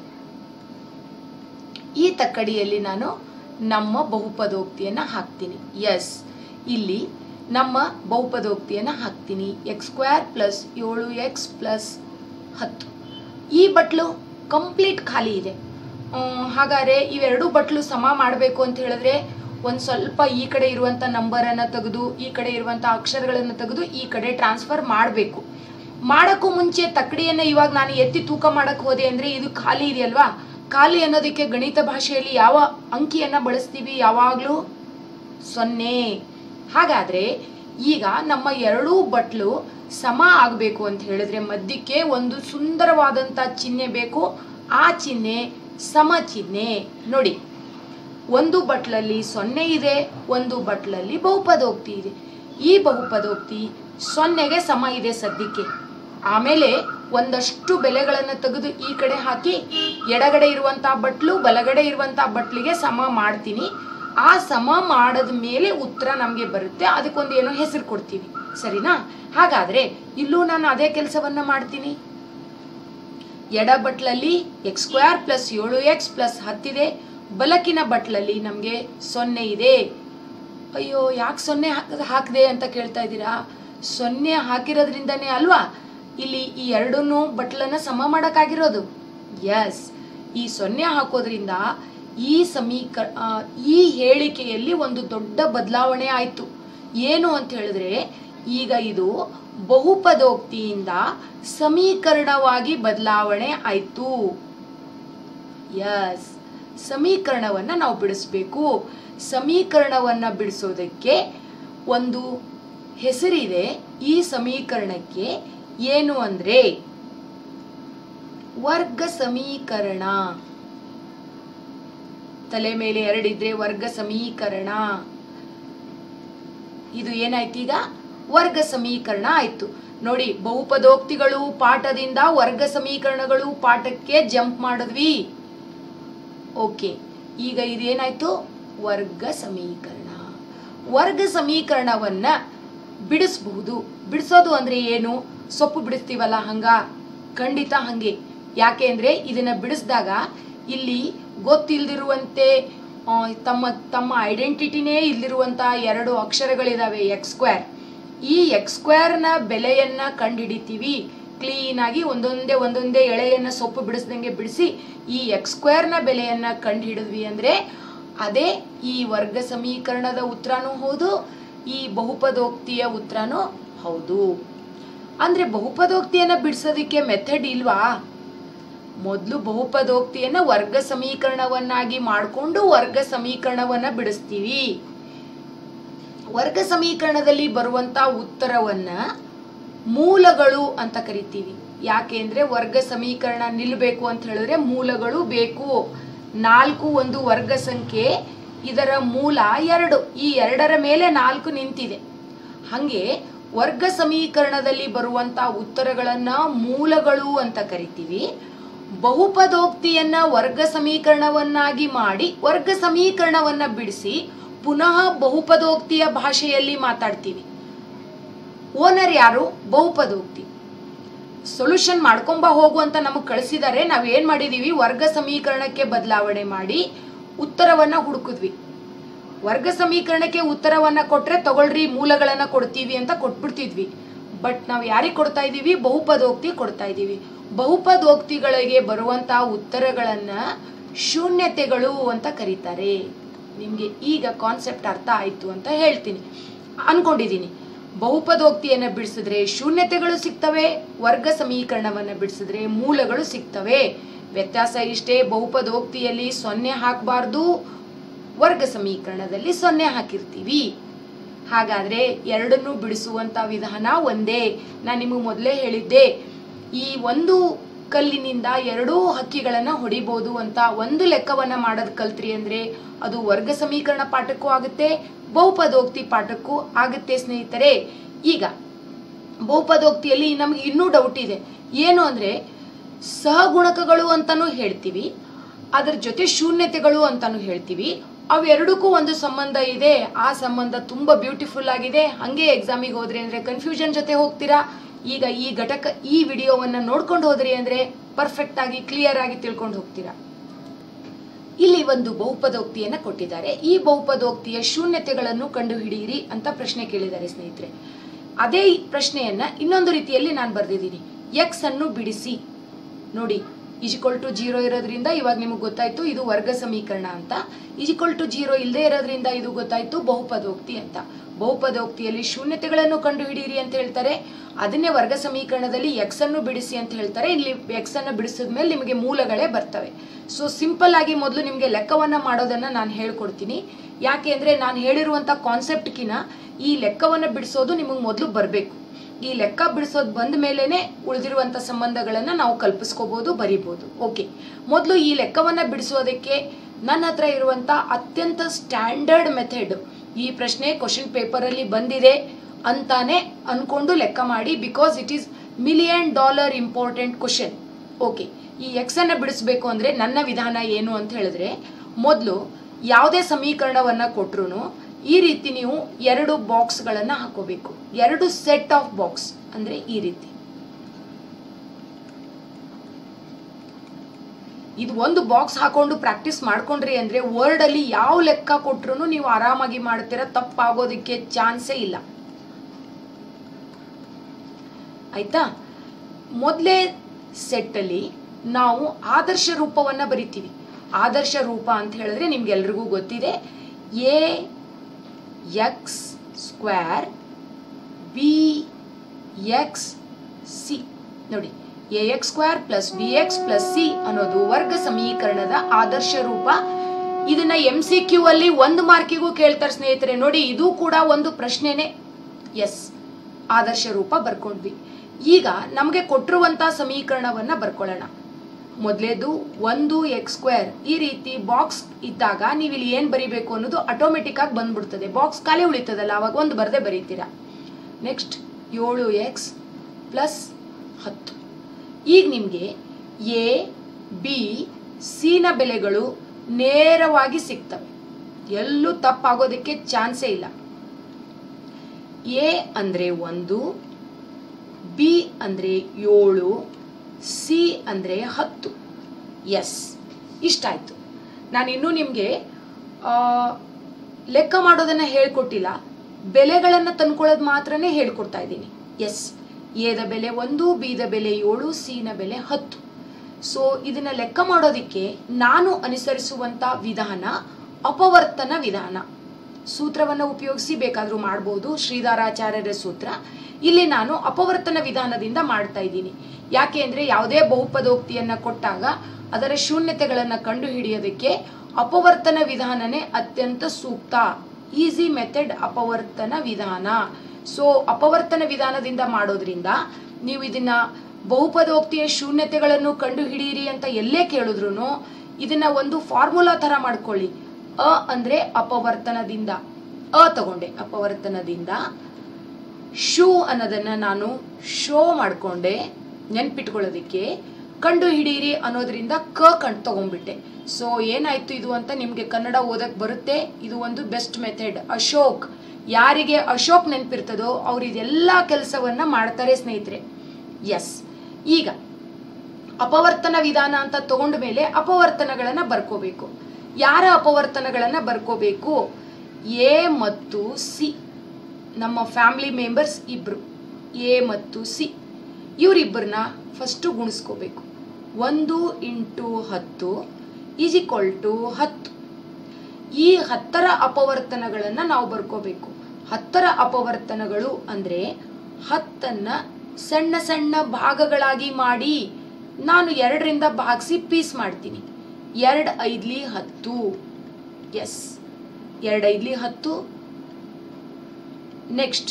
ಈ ತಕ್ಕಡಿಯಲ್ಲಿ ನಾನು ನಮ್ಮ ಬಹುಪದೋಕ್ತಿಯನ್ನ ಹಾಕ್ತೀನಿ ಎಸ್ ಇಲ್ಲಿ ನಮ್ಮ ಬಹುಪದೋಕ್ತಿಯನ್ನ ಹಾಕ್ತೀನಿ ಎಕ್ಸ್ ಸ್ಕ್ವೇರ್ ಪ್ಲಸ್ ಏಳು ಎಕ್ಸ್ ಪ್ಲಸ್ ಹತ್ತು ಈ ಬಟ್ಲು ಕಂಪ್ಲೀಟ್ ಖಾಲಿ ಇದೆ ಹ್ಮ್, ಹಾಗಾದ್ರೆ ಇವೆರಡು ಬಟ್ಲು ಸಮ ಮಾಡಬೇಕು ಅಂತ ಹೇಳಿದ್ರೆ ಒಂದು ಸ್ವಲ್ಪ ಈ ಕಡೆ ಇರುವಂತ ನಂಬರನ್ನು ತೆಗೆದು ಈ ಕಡೆ ಇರುವಂತ ಅಕ್ಷರಗಳನ್ನು ತೆಗೆದು ಈ ಕಡೆ ಟ್ರಾನ್ಸ್ಫರ್ ಮಾಡಬೇಕು ಮಾಡಕ್ಕೂ ಮುಂಚೆ ತಕ್ಕಡಿಯನ್ನ ಇವಾಗ ನಾನು ಎತ್ತಿ ತೂಕ ಮಾಡಕ್ ಹೋದೆ ಅಂದ್ರೆ ಇದು ಖಾಲಿ ಇದೆಯಲ್ವಾ ಖಾಲಿ ಅನ್ನೋದಕ್ಕೆ ಗಣಿತ ಭಾಷೆಯಲ್ಲಿ ಯಾವ ಅಂಕಿಯನ್ನ ಬಳಸ್ತೀವಿ ಯಾವಾಗ್ಲೂ ಸೊನ್ನೆ ಹಾಗಾದ್ರೆ ಈಗ ನಮ್ಮ ಎರಡೂ ಬಟ್ಲು ಸಮ ಆಗಬೇಕು ಅಂತ ಹೇಳಿದ್ರೆ ಮಧ್ಯಕ್ಕೆ ಒಂದು ಸುಂದರವಾದಂತ ಚಿಹ್ನೆ ಬೇಕು ಆ ಚಿಹ್ನೆ ಸಮ ಚಿಹ್ನೆ ನೋಡಿ ಒಂದು ಬಟ್ಲಲ್ಲಿ ಸೊನ್ನೆ ಇದೆ ಒಂದು ಬಟ್ಲಲ್ಲಿ ಬಹುಪದೋಕ್ತಿ ಇದೆ ಈ ಬಹುಪದೋಕ್ತಿ ಸೊನ್ನೆಗೆ ಸಮ ಇದೆ ಸದ್ಯಕ್ಕೆ ಆಮೇಲೆ ಒಂದಷ್ಟು ಬೆಲೆಗಳನ್ನು ತೆಗೆದು ಈ ಕಡೆ ಹಾಕಿ ಎಡಗಡೆ ಇರುವಂತಹ ಬಟ್ಲು ಬಲಗಡೆ ಇರುವಂತಹ ಬಟ್ಲಿಗೆ ಸಮ ಮಾಡ್ತೀನಿ ಆ ಸಮ ಮಾಡದ ಮೇಲೆ ಉತ್ತರ ನಮಗೆ ಬರುತ್ತೆ ಅದಕ್ಕೊಂದು ಏನೋ ಹೆಸರು ಕೊಡ್ತೀವಿ ಸರಿನಾ ಹಾಗಾದ್ರೆ ಇಲ್ಲೂ ನಾನು ಅದೇ ಕೆಲಸವನ್ನ ಮಾಡ್ತೀನಿ ಎಡ ಬಟ್ಲಲ್ಲಿ ಎಕ್ಸ್ ಸ್ಕ್ವೇರ್ ಪ್ಲಸ್ ಏಳು ಎಕ್ಸ್ ಪ್ಲಸ್ ಹತ್ತಿದೆ ಬಲಕಿನ ಬಟ್ಲಲ್ಲಿ ನಮಗೆ ಸೊನ್ನೆ ಇದೆ ಅಯ್ಯೋ ಯಾಕೆ ಸೊನ್ನೆ ಹಾಕದ ಹಾಕಿದೆ ಅಂತ ಕೇಳ್ತಾ ಇದ್ದೀರಾ ಸೊನ್ನೆ ಹಾಕಿರೋದ್ರಿಂದನೇ ಅಲ್ವಾ ಇಲ್ಲಿ ಈ ಎರಡನ್ನೂ ಬಟ್ಲನ್ನ ಸಮ ಮಾಡೋಕ್ಕಾಗಿರೋದು ಎಸ್ ಈ ಸೊನ್ನೆ ಹಾಕೋದ್ರಿಂದ ಈ ಸಮೀಕ ಆ, ಈ ಹೇಳಿಕೆಯಲ್ಲಿ ಒಂದು ದೊಡ್ಡ ಬದಲಾವಣೆ ಆಯಿತು ಏನು ಅಂತ ಹೇಳಿದ್ರೆ ಈಗ ಇದು ಬಹುಪದೋಕ್ತಿಯಿಂದ ಸಮೀಕರಣವಾಗಿ ಬದಲಾವಣೆ ಆಯಿತು ಎಸ್ ಸಮೀಕರಣವನ್ನ ನಾವು ಬಿಡಿಸ್ಬೇಕು ಸಮೀಕರಣವನ್ನ ಬಿಡಿಸೋದಕ್ಕೆ ಒಂದು ಹೆಸರಿದೆ ಈ ಸಮೀಕರಣಕ್ಕೆ ಏನು ಅಂದ್ರೆ ವರ್ಗ ಸಮೀಕರಣ ತಲೆ ಮೇಲೆ ಎರಡಿದ್ರೆ ವರ್ಗ ಸಮೀಕರಣ ಇದು ಏನಾಯ್ತು ಈಗ ವರ್ಗ ಸಮೀಕರಣ ಆಯ್ತು ನೋಡಿ ಬಹುಪದೋಕ್ತಿಗಳು ಪಾಠದಿಂದ ವರ್ಗ ಸಮೀಕರಣಗಳು ಪಾಠಕ್ಕೆ ಜಂಪ್ ಮಾಡಿದ್ವಿ ಓಕೆ ಈಗ ಇದೇನಾಯ್ತು ವರ್ಗ ಸಮೀಕರಣ ವರ್ಗ ಸಮೀಕರಣವನ್ನ ಬಿಡಿಸಬಹುದು ಬಿಡಿಸೋದು ಅಂದ್ರೆ ಏನು ಸೊಪ್ಪು ಬಿಡಿಸ್ತೀವಲ್ಲ ಹಂಗ ಖಂಡಿತ ಹಂಗೆ ಯಾಕೆ ಅಂದ್ರೆ ಇದನ್ನ ಬಿಡಿಸಿದಾಗ ಇಲ್ಲಿ ಗೊತ್ತಿಲ್ದಿರುವಂತೆ ಆ, ತಮ್ಮ ತಮ್ಮ ಐಡೆಂಟಿಟಿನೇ ಇಲ್ದಿರುವಂತ ಎರಡು ಅಕ್ಷರಗಳಿದಾವೆ ಎಕ್ಸ್ ಸ್ಕ್ವೇರ್ ಈ ಎಕ್ಸ್ ಸ್ಕ್ವೇರ್ನ ಬೆಲೆಯನ್ನ ಕಂಡುಹಿಡಿತೀವಿ ಕ್ಲೀನ್ ಆಗಿ ಒಂದೊಂದೇ ಒಂದೊಂದೇ ಎಳೆಯನ್ನ ಸೊಪ್ಪು ಬಿಡಿಸ್ದಂಗೆ ಬಿಡಿಸಿ ಈ ಎಕ್ಸ್ ಸ್ಕ್ವೇರ್ನ ಬೆಲೆಯನ್ನ ಕಂಡುಹಿಡಿದ್ವಿ ಅಂದ್ರೆ ಅದೇ ಈ ವರ್ಗ ಸಮೀಕರಣದ ಉತ್ತರನೂ ಹೌದು ಈ ಬಹುಪದೋಕ್ತಿಯ ಉತ್ತರನೂ ಹೌದು ಅಂದ್ರೆ ಬಹುಪದೋಕ್ತಿಯನ್ನ ಬಿಡಿಸೋದಕ್ಕೆ ಮೆಥಡ್ ಇಲ್ವಾ ಮೊದಲು ಬಹುಪದೋಕ್ತಿಯನ್ನ ವರ್ಗ ಸಮೀಕರಣವನ್ನಾಗಿ ಮಾಡಿಕೊಂಡು ವರ್ಗ ಸಮೀಕರಣವನ್ನ ಬಿಡಿಸ್ತೀವಿ ವರ್ಗ ಸಮೀಕರಣದಲ್ಲಿ ಬರುವಂತ ಉತ್ತರವನ್ನ ಮೂಲಗಳು ಅಂತ ಕರಿತೀವಿ ಯಾಕೆ ಅಂದ್ರೆ ವರ್ಗ ಸಮೀಕರಣ ನಿಲ್ಲಬೇಕು ಅಂತ ಹೇಳಿದ್ರೆ ಮೂಲಗಳು ಬೇಕು ನಾಲ್ಕು ಒಂದು ವರ್ಗ ಸಂಖ್ಯೆ ಇದರ ಮೂಲ ಎರಡು ಈ ಎರಡರ ಮೇಲೆ ನಾಲ್ಕು ನಿಂತಿದೆ ಹಂಗೆ ವರ್ಗ ಸಮೀಕರಣದಲ್ಲಿ ಬರುವಂತ ಉತ್ತರಗಳನ್ನ ಮೂಲಗಳು ಅಂತ ಕರಿತೀವಿ ಬಹುಪದೋಕ್ತಿಯನ್ನ ವರ್ಗ ಸಮೀಕರಣವನ್ನಾಗಿ ಮಾಡಿ ವರ್ಗ ಸಮೀಕರಣವನ್ನ ಬಿಡಿಸಿ ಪುನಃ ಬಹುಪದೋಕ್ತಿಯ ಭಾಷೆಯಲ್ಲಿ ಮಾತಾಡ್ತೀವಿ ಓನರ್ ಯಾರು ಬಹುಪದೋಕ್ತಿ ಸೊಲ್ಯೂಷನ್ ಮಾಡ್ಕೊಂಬ ಹೋಗು ಅಂತ ನಮಗೆ ಕಳಿಸಿದ್ದಾರೆ ನಾವ್ ಏನ್ ಮಾಡಿದೀವಿ ವರ್ಗ ಸಮೀಕರಣಕ್ಕೆ ಬದಲಾವಣೆ ಮಾಡಿ ಉತ್ತರವನ್ನ ಹುಡುಕಿದ್ವಿ ವರ್ಗ ಸಮೀಕರಣಕ್ಕೆ ಉತ್ತರವನ್ನ ಕೊಟ್ರೆ ತಗೊಳ್ರಿ ಮೂಲಗಳನ್ನ ಕೊಡ್ತೀವಿ ಅಂತ ಕೊಟ್ಬಿಡ್ತಿದ್ವಿ ಬಟ್ ನಾವು ಯಾರಿಗೆ ಕೊಡ್ತಾ ಇದ್ದೀವಿ ಬಹುಪದೋಕ್ತಿ ಕೊಡ್ತಾ ಇದ್ದೀವಿ ಬಹುಪದೋಕ್ತಿಗಳಿಗೆ ಬರುವಂತ ಉತ್ತರಗಳನ್ನ ಶೂನ್ಯತೆಗಳು ಅಂತ ಕರೀತಾರೆ ನಿಮ್ಗೆ ಈಗ ಕಾನ್ಸೆಪ್ಟ್ ಅರ್ಥ ಆಯ್ತು ಅಂತ ಹೇಳ್ತೀನಿ ಅನ್ಕೊಂಡಿದ್ದೀನಿ ಬಹುಪದೋಕ್ತಿಯನ್ನ ಬಿಡಿಸಿದ್ರೆ ಶೂನ್ಯತೆಗಳು ಸಿಗ್ತವೆ ವರ್ಗ ಸಮೀಕರಣವನ್ನ ಬಿಡಿಸಿದ್ರೆ ಮೂಲಗಳು ಸಿಗ್ತವೆ ವ್ಯತ್ಯಾಸ ಇಷ್ಟೇ ಬಹುಪದೋಕ್ತಿಯಲ್ಲಿ ಸೊನ್ನೆ ಹಾಕಬಾರ್ದು ವರ್ಗ ಸಮೀಕರಣದಲ್ಲಿ ಸೊನ್ನೆ ಹಾಕಿರ್ತೀವಿ ಹಾಗಾದ್ರೆ ಎರಡನ್ನೂ ಬಿಡಿಸುವಂತ ವಿಧಾನ ಒಂದೇ ನಾನು ನಿಮಗೆ ಮೊದಲೇ ಹೇಳಿದ್ದೆ ಈ ಒಂದು ಕಲ್ಲಿನಿಂದ ಎರಡೂ ಹಕ್ಕಿಗಳನ್ನ ಹೊಡಿಬಹುದು ಅಂತ ಒಂದು ಲೆಕ್ಕವನ್ನ ಮಾಡೋದ್ ಕಲ್ತ್ರಿ ಅಂದ್ರೆ ಅದು ವರ್ಗ ಸಮೀಕರಣ ಪಾಠಕ್ಕೂ ಆಗುತ್ತೆ ಬಹುಪದೋಕ್ತಿ ಪಾಠಕ್ಕೂ ಆಗುತ್ತೆ ಸ್ನೇಹಿತರೆ ಈಗ ಬಹುಪದೋಕ್ತಿಯಲ್ಲಿ ನಮ್ಗೆ ಇನ್ನೂ ಡೌಟ್ ಇದೆ ಏನು ಅಂದ್ರೆ ಸಹಗುಣಕಗಳು ಅಂತಾನೂ ಹೇಳ್ತೀವಿ ಅದ್ರ ಜೊತೆ ಶೂನ್ಯತೆಗಳು ಅಂತಾನೂ ಹೇಳ್ತೀವಿ ಅವೆರಡಕ್ಕೂ ಒಂದು ಸಂಬಂಧ ಇದೆ ಆ ಸಂಬಂಧ ತುಂಬಾ ಬ್ಯೂಟಿಫುಲ್ ಆಗಿದೆ ಹಂಗೆ ಎಕ್ಸಾಮಿಗೆ ಹೋದ್ರಿ ಅಂದ್ರೆ ಕನ್ಫ್ಯೂಷನ್ ಜೊತೆ ಹೋಗ್ತೀರಾ ಈಗ ಈ ಘಟಕ ಈ ವಿಡಿಯೋವನ್ನ ನೋಡ್ಕೊಂಡು ಹೋದ್ರಿ ಅಂದ್ರೆ ಪರ್ಫೆಕ್ಟ್ ಆಗಿ ಕ್ಲಿಯರ್ ಆಗಿ ತಿಳ್ಕೊಂಡು ಹೋಗ್ತೀರಾ ಇಲ್ಲಿ ಒಂದು ಬಹುಪದೋಕ್ತಿಯನ್ನ ಕೊಟ್ಟಿದ್ದಾರೆ ಈ ಬಹುಪದೋಕ್ತಿಯ ಶೂನ್ಯತೆಗಳನ್ನು ಕಂಡುಹಿಡಿಯಿರಿ ಅಂತ ಪ್ರಶ್ನೆ ಕೇಳಿದ್ದಾರೆ ಸ್ನೇಹಿತರೆ ಅದೇ ಪ್ರಶ್ನೆಯನ್ನ ಇನ್ನೊಂದು ರೀತಿಯಲ್ಲಿ ನಾನು ಬರೆದಿದ್ದೀನಿ ಎಕ್ಸ್ ಅನ್ನು ಬಿಡಿಸಿ ನೋಡಿ ಇಜಿಕ್ವಲ್ ಟು ಜೀರೋ ಇರೋದ್ರಿಂದ ಇವಾಗ ನಿಮಗೆ ಗೊತ್ತಾಯ್ತು ಇದು ವರ್ಗ ಸಮೀಕರಣ ಅಂತ ಇಜಿಕ್ವಲ್ ಟು ಜೀರೋ ಇಲ್ಲದೆ ಇರೋದ್ರಿಂದ ಇದು ಗೊತ್ತಾಯ್ತು ಬಹುಪದೋಕ್ತಿ ಅಂತ ಬಹುಪದೋಕ್ತಿಯಲ್ಲಿ ಶೂನ್ಯತೆಗಳನ್ನು ಕಂಡುಹಿಡಿಯಿರಿ ಅಂತ ಹೇಳ್ತಾರೆ ಅದನ್ನೇ ವರ್ಗ ಸಮೀಕರಣದಲ್ಲಿ ಎಕ್ಸ್ ಅನ್ನು ಬಿಡಿಸಿ ಅಂತ ಹೇಳ್ತಾರೆ ಇಲ್ಲಿ ಎಕ್ಸ್ ಅನ್ನು ಬಿಡಿಸಿದ ಮೇಲೆ ನಿಮಗೆ ಮೂಲಗಳೇ ಬರ್ತವೆ ಸೊ ಸಿಂಪಲ್ ಆಗಿ ಮೊದಲು ನಿಮಗೆ ಲೆಕ್ಕವನ್ನ ಮಾಡೋದನ್ನ ನಾನು ಹೇಳ್ಕೊಡ್ತೀನಿ ಯಾಕೆ ಅಂದ್ರೆ ನಾನು ಹೇಳಿರುವಂತ ಕಾನ್ಸೆಪ್ಟ್ಕಿನ ಈ ಲೆಕ್ಕವನ್ನ ಬಿಡಿಸೋದು ನಿಮಗೆ ಮೊದಲು ಬರಬೇಕು ಈ ಲೆಕ್ಕ ಬಿಡಿಸೋದು ಬಂದ ಮೇಲೇನೆ ಉಳಿದಿರುವಂತ ಸಂಬಂಧಗಳನ್ನ ನಾವು ಕಲ್ಪಿಸ್ಕೋಬಹುದು ಬರಿಬಹುದು ಓಕೆ ಮೊದಲು ಈ ಲೆಕ್ಕವನ್ನ ಬಿಡಿಸೋದಕ್ಕೆ ನನ್ನ ಹತ್ರ ಇರುವಂತ ಅತ್ಯಂತ ಸ್ಟ್ಯಾಂಡರ್ಡ್ ಮೆಥಡ್ ಈ ಪ್ರಶ್ನೆ ಕ್ವಶನ್ ಪೇಪರ್ ಅಲ್ಲಿ ಬಂದಿದೆ ಅಂತಾನೆ ಅನ್ಕೊಂಡು ಲೆಕ್ಕ ಮಾಡಿ because it is million dollar important question okay ಈ ಎಕ್ಸ್ ಅನ್ನ ಬಿಡಿಸ್ಬೇಕು ಅಂದ್ರೆ ನನ್ನ ವಿಧಾನ ಏನು ಅಂತ ಹೇಳಿದ್ರೆ ಮೊದಲು ಯಾವುದೇ ಸಮೀಕರಣವನ್ನ ಕೊಟ್ರು ಈ ರೀತಿ ನೀವು ಎರಡು ಬಾಕ್ಸ್ಗಳನ್ನ ಹಾಕೋಬೇಕು ಎರಡು ಸೆಟ್ ಆಫ್ ಬಾಕ್ಸ್ ಅಂದ್ರೆ ಈ ರೀತಿ ಇದು ಒಂದು ಬಾಕ್ಸ್ ಹಾಕೊಂಡು ಪ್ರಾಕ್ಟೀಸ್ ಮಾಡ್ಕೊಂಡ್ರಿ ಅಂದ್ರೆ ವರ್ಡ್ ಅಲ್ಲಿ ಯಾವ ಲೆಕ್ಕ ಕೊಟ್ರು ನೀವು ಆರಾಮಾಗಿ ಮಾಡ್ತೀರಾ ತಪ್ಪಾಗೋದಕ್ಕೆ ಚಾನ್ಸೇ ಇಲ್ಲ ಆಯ್ತಾ ಮೊದಲೇ ಸೆಟ್ಟಲ್ಲಿ ನಾವು ಆದರ್ಶ ರೂಪವನ್ನ ಬರಿತೀವಿ ಆದರ್ಶ ರೂಪ ಅಂತ ಹೇಳಿದ್ರೆ ನಿಮ್ಗೆಲ್ರಿಗೂ ಗೊತ್ತಿದೆ a x square b x c ನೋಡಿ a x square plus b x plus c ಅನ್ನೋದು ವರ್ಗ ಸಮೀಕರಣದ ಆದರ್ಶ ರೂಪ ಇದನ್ನ ಎಂ ಸಿ ಕ್ಯೂ ಅಲ್ಲಿ ಒಂದು ಮಾರ್ಕಿಗೂ ಕೇಳ್ತಾರೆ ಸ್ನೇಹಿತರೆ ನೋಡಿ ಇದು ಕೂಡ ಒಂದು ಪ್ರಶ್ನೆನೆ ಎಸ್ ಆದರ್ಶ ರೂಪ ಬರ್ಕೊಂಡ್ವಿ ಈಗ ನಮಗೆ ಕೊಟ್ಟಿರುವಂತ ಸಮೀಕರಣವನ್ನ ಬರ್ಕೊಳ್ಳೋಣ ಮೊದಲೇದು ಒಂದು ಎಕ್ಸ್ ಸ್ಕ್ವೇರ್ ಈ ರೀತಿ ಬಾಕ್ಸ್ ಇದ್ದಾಗ ನೀವು ಇಲ್ಲಿ ಏನ್ ಬರಿಬೇಕು ಅನ್ನೋದು ಆಟೋಮೆಟಿಕ್ ಆಗಿ ಬಂದ್ಬಿಡ್ತದೆ ಬಾಕ್ಸ್ ಖಾಲಿ ಉಳಿತದಲ್ಲ ಅವಾಗ ಒಂದು ಬರದೇ ಬರೀತೀರಾ ನೆಕ್ಸ್ಟ್ ಏಳು ಎಕ್ಸ್ ಪ್ಲಸ್ ಹತ್ತು ಈಗ ನಿಮಗೆ ಎ ಬಿ ಸಿನ ಬೆಲೆಗಳು ನೇರವಾಗಿ ಸಿಗ್ತವೆ ಎಲ್ಲೂ ತಪ್ಪಾಗೋದಕ್ಕೆ ಚಾನ್ಸೇ ಇಲ್ಲ ಎ ಅಂದ್ರೆ ಒಂದು ಬಿ ಅಂದ್ರೆ ಏಳು ಸಿ ಅಂದ್ರೆ ಹತ್ತು ಎಸ್ ಇಷ್ಟಾಯ್ತು ನಾನು ಇನ್ನೂ ನಿಮಗೆ ಲೆಕ್ಕ ಮಾಡೋದನ್ನ ಹೇಳ್ಕೊಟ್ಟಿಲ್ಲ ಬೆಲೆಗಳನ್ನು ತಂದ್ಕೊಳ್ಳೋದು ಮಾತ್ರನೇ ಹೇಳ್ಕೊಡ್ತಾ ಇದ್ದೀನಿ ಎಸ್ ಎದ ಬೆಲೆ ಒಂದು ಬಿದ ಬೆಲೆ ಏಳು ಸಿನ ಬೆಲೆ ಹತ್ತು ಸೊ ಇದನ್ನ ಲೆಕ್ಕ ಮಾಡೋದಿಕ್ಕೆ ನಾನು ಅನುಸರಿಸುವಂತ ವಿಧಾನ ಅಪವರ್ತನ ವಿಧಾನ ಸೂತ್ರವನ್ನು ಉಪಯೋಗಿಸಿ ಬೇಕಾದರೂ ಮಾಡಬಹುದು ಶ್ರೀಧರಾಚಾರ್ಯರ ಸೂತ್ರ ಇಲ್ಲಿ ನಾನು ಅಪವರ್ತನ ವಿಧಾನದಿಂದ ಮಾಡ್ತಾ ಇದ್ದೀನಿ ಯಾಕೆ ಅಂದ್ರೆ ಯಾವುದೇ ಬಹುಪದೋಕ್ತಿಯನ್ನ ಕೊಟ್ಟಾಗ ಅದರ ಶೂನ್ಯತೆಗಳನ್ನ ಕಂಡು ಹಿಡಿಯೋದಕ್ಕೆ ಅಪವರ್ತನ ವಿಧಾನನೇ ಅತ್ಯಂತ ಸೂಕ್ತ ಈಸಿ ಮೆಥಡ್ ಅಪವರ್ತನ ವಿಧಾನ ಸೊ ಅಪವರ್ತನ ವಿಧಾನದಿಂದ ಮಾಡೋದ್ರಿಂದ ನೀವು ಇದನ್ನ ಬಹುಪದೋಕ್ತಿಯ ಶೂನ್ಯತೆಗಳನ್ನು ಕಂಡು ಹಿಡಿಯಿರಿ ಅಂತ ಎಲ್ಲೇ ಕೇಳಿದ್ರು ಇದನ್ನ ಒಂದು ಫಾರ್ಮುಲಾ ತರ ಮಾಡ್ಕೊಳ್ಳಿ ಅ ಅಂದ್ರೆ ಅಪವರ್ತನದಿಂದ ಅ ತಗೊಂಡೆ ಅಪವರ್ತನದಿಂದ ಶೂ ಅನ್ನೋದನ್ನ ನಾನು ಶೋ ಮಾಡ್ಕೊಂಡೆ ನೆನ್ಪಿಟ್ಕೊಳ್ಳೋದಿಕ್ಕೆ ಕಂಡು ಹಿಡೀರಿ ಅನ್ನೋದ್ರಿಂದ ಕ ಕಂಡು ತಗೊಂಡ್ಬಿಟ್ಟೆ ಸೊ ಏನಾಯ್ತು ಇದು ಅಂತ ನಿಮ್ಗೆ ಕನ್ನಡ ಓದಕ್ ಬರುತ್ತೆ ಇದು ಒಂದು ಬೆಸ್ಟ್ ಮೆಥಡ್ ಅಶೋಕ್ ಯಾರಿಗೆ ಅಶೋಕ್ ನೆನಪಿರ್ತದೋ ಅವ್ರು ಇದೆಲ್ಲ ಕೆಲಸವನ್ನ ಮಾಡ್ತಾರೆ ಸ್ನೇಹಿತರೆ ಎಸ್ ಈಗ ಅಪವರ್ತನ ವಿಧಾನ ಅಂತ ತಗೊಂಡ ಮೇಲೆ ಅಪವರ್ತನಗಳನ್ನ ಬರ್ಕೋಬೇಕು ಯಾರ ಅಪವರ್ತನಗಳನ್ನ ಬರ್ಕೋಬೇಕು ಎ ಮತ್ತು ಸಿ ನಮ್ಮ ಫ್ಯಾಮಿಲಿ ಮೆಂಬರ್ಸ್ ಇಬ್ರು ಎ ಮತ್ತು ಸಿ ಇವರಿಬ್ಬರನ್ನ ಫಸ್ಟು ಗುಣಿಸ್ಕೋಬೇಕು ಒಂದು ಇಂಟು ಹತ್ತು ಈಸ್ ಈಕ್ವಲ್ ಟು ಹತ್ತು ಈ ಹತ್ತರ ಅಪವರ್ತನಗಳನ್ನ ನಾವು ಬರ್ಕೋಬೇಕು ಹತ್ತರ ಅಪವರ್ತನಗಳು ಅಂದ್ರೆ ಹತ್ತನ್ನ ಸಣ್ಣ ಸಣ್ಣ ಭಾಗಗಳಾಗಿ ಮಾಡಿ ನಾನು ಎರಡರಿಂದ ಭಾಗಿಸಿ ಪೀಸ್ ಮಾಡ್ತೀನಿ ಎರಡು ಐದ್ಲಿ ಹತ್ತು ಎಸ್ ಎರಡು ಐದ್ಲಿ ಹತ್ತು ನೆಕ್ಸ್ಟ್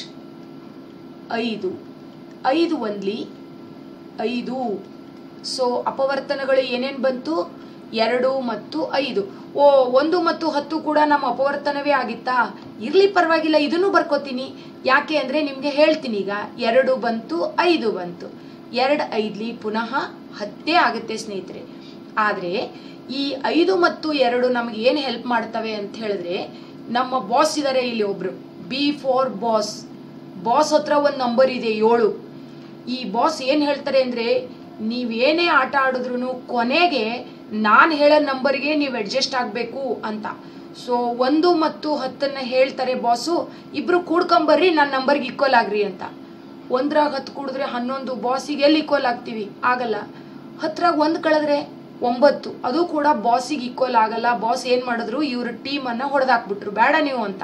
ಐದು ಐದು ಒಂದ್ಲಿ ಐದು ಸೊ ಅಪವರ್ತನಗಳು ಏನೇನು ಬಂತು ಎರಡು ಮತ್ತು ಐದು ಓ ಒಂದು ಮತ್ತು ಹತ್ತು ಕೂಡ ನಮ್ಮ ಅಪವರ್ತನವೇ ಆಗಿತ್ತಾ ಇರ್ಲಿ ಪರವಾಗಿಲ್ಲ ಇದನ್ನು ಬರ್ಕೋತೀನಿ ಯಾಕೆ ಅಂದರೆ ನಿಮಗೆ ಹೇಳ್ತೀನಿ ಈಗ ಎರಡು ಬಂತು ಐದು ಬಂತು ಎರಡು ಐದ್ಲಿ ಪುನಃ ಹತ್ತೇ ಆಗುತ್ತೆ ಸ್ನೇಹಿತರೆ ಆದರೆ ಈ ಐದು ಮತ್ತು ಎರಡು ನಮಗೆ ಏನು ಹೆಲ್ಪ್ ಮಾಡ್ತವೆ ಅಂತ ಹೇಳಿದ್ರೆ ನಮ್ಮ ಬಾಸ್ ಇದ್ದಾರೆ ಇಲ್ಲಿ ಒಬ್ರು ಬಿ ಫಾರ್ ಬಾಸ್ ಬಾಸ್ ಹತ್ರ ಒಂದು ನಂಬರ್ ಇದೆ ಏಳು ಈ ಬಾಸ್ ಏನು ಹೇಳ್ತಾರೆ ಅಂದರೆ ನೀವೇನೇ ಆಟ ಆಡಿದ್ರು ಕೊನೆಗೆ ನಾನು ಹೇಳೋ ನಂಬರ್ಗೆ ನೀವು ಅಡ್ಜಸ್ಟ್ ಆಗಬೇಕು ಅಂತ ಸೊ ಒಂದು ಮತ್ತು ಹತ್ತನ್ನು ಹೇಳ್ತಾರೆ ಬಾಸು ಇಬ್ರು ಕೂಡ್ಕೊಂಬರ್ರಿ ನನ್ನ ನಂಬರ್ಗೆ ಈಕ್ವಲ್ ಆಗ್ರಿ ಅಂತ ಒಂದ್ರಾಗ ಹತ್ತು ಕೂಡಿದ್ರೆ ಹನ್ನೊಂದು ಬಾಸಿಗೆ ಎಲ್ಲಿ ಈಕ್ವಲ್ ಆಗ್ತೀವಿ ಆಗಲ್ಲ ಹತ್ರಾಗ ಒಂದು ಕಳೆದ್ರೆ ಒಂಬತ್ತು ಅದು ಕೂಡ ಬಾಸಿಗೆ ಈಕ್ವಲ್ ಆಗಲ್ಲ ಬಾಸ್ ಏನು ಮಾಡಿದ್ರು ಇವ್ರ ಟೀಮನ್ನು ಹೊಡೆದಾಕ್ಬಿಟ್ರು ಬೇಡ ನೀವು ಅಂತ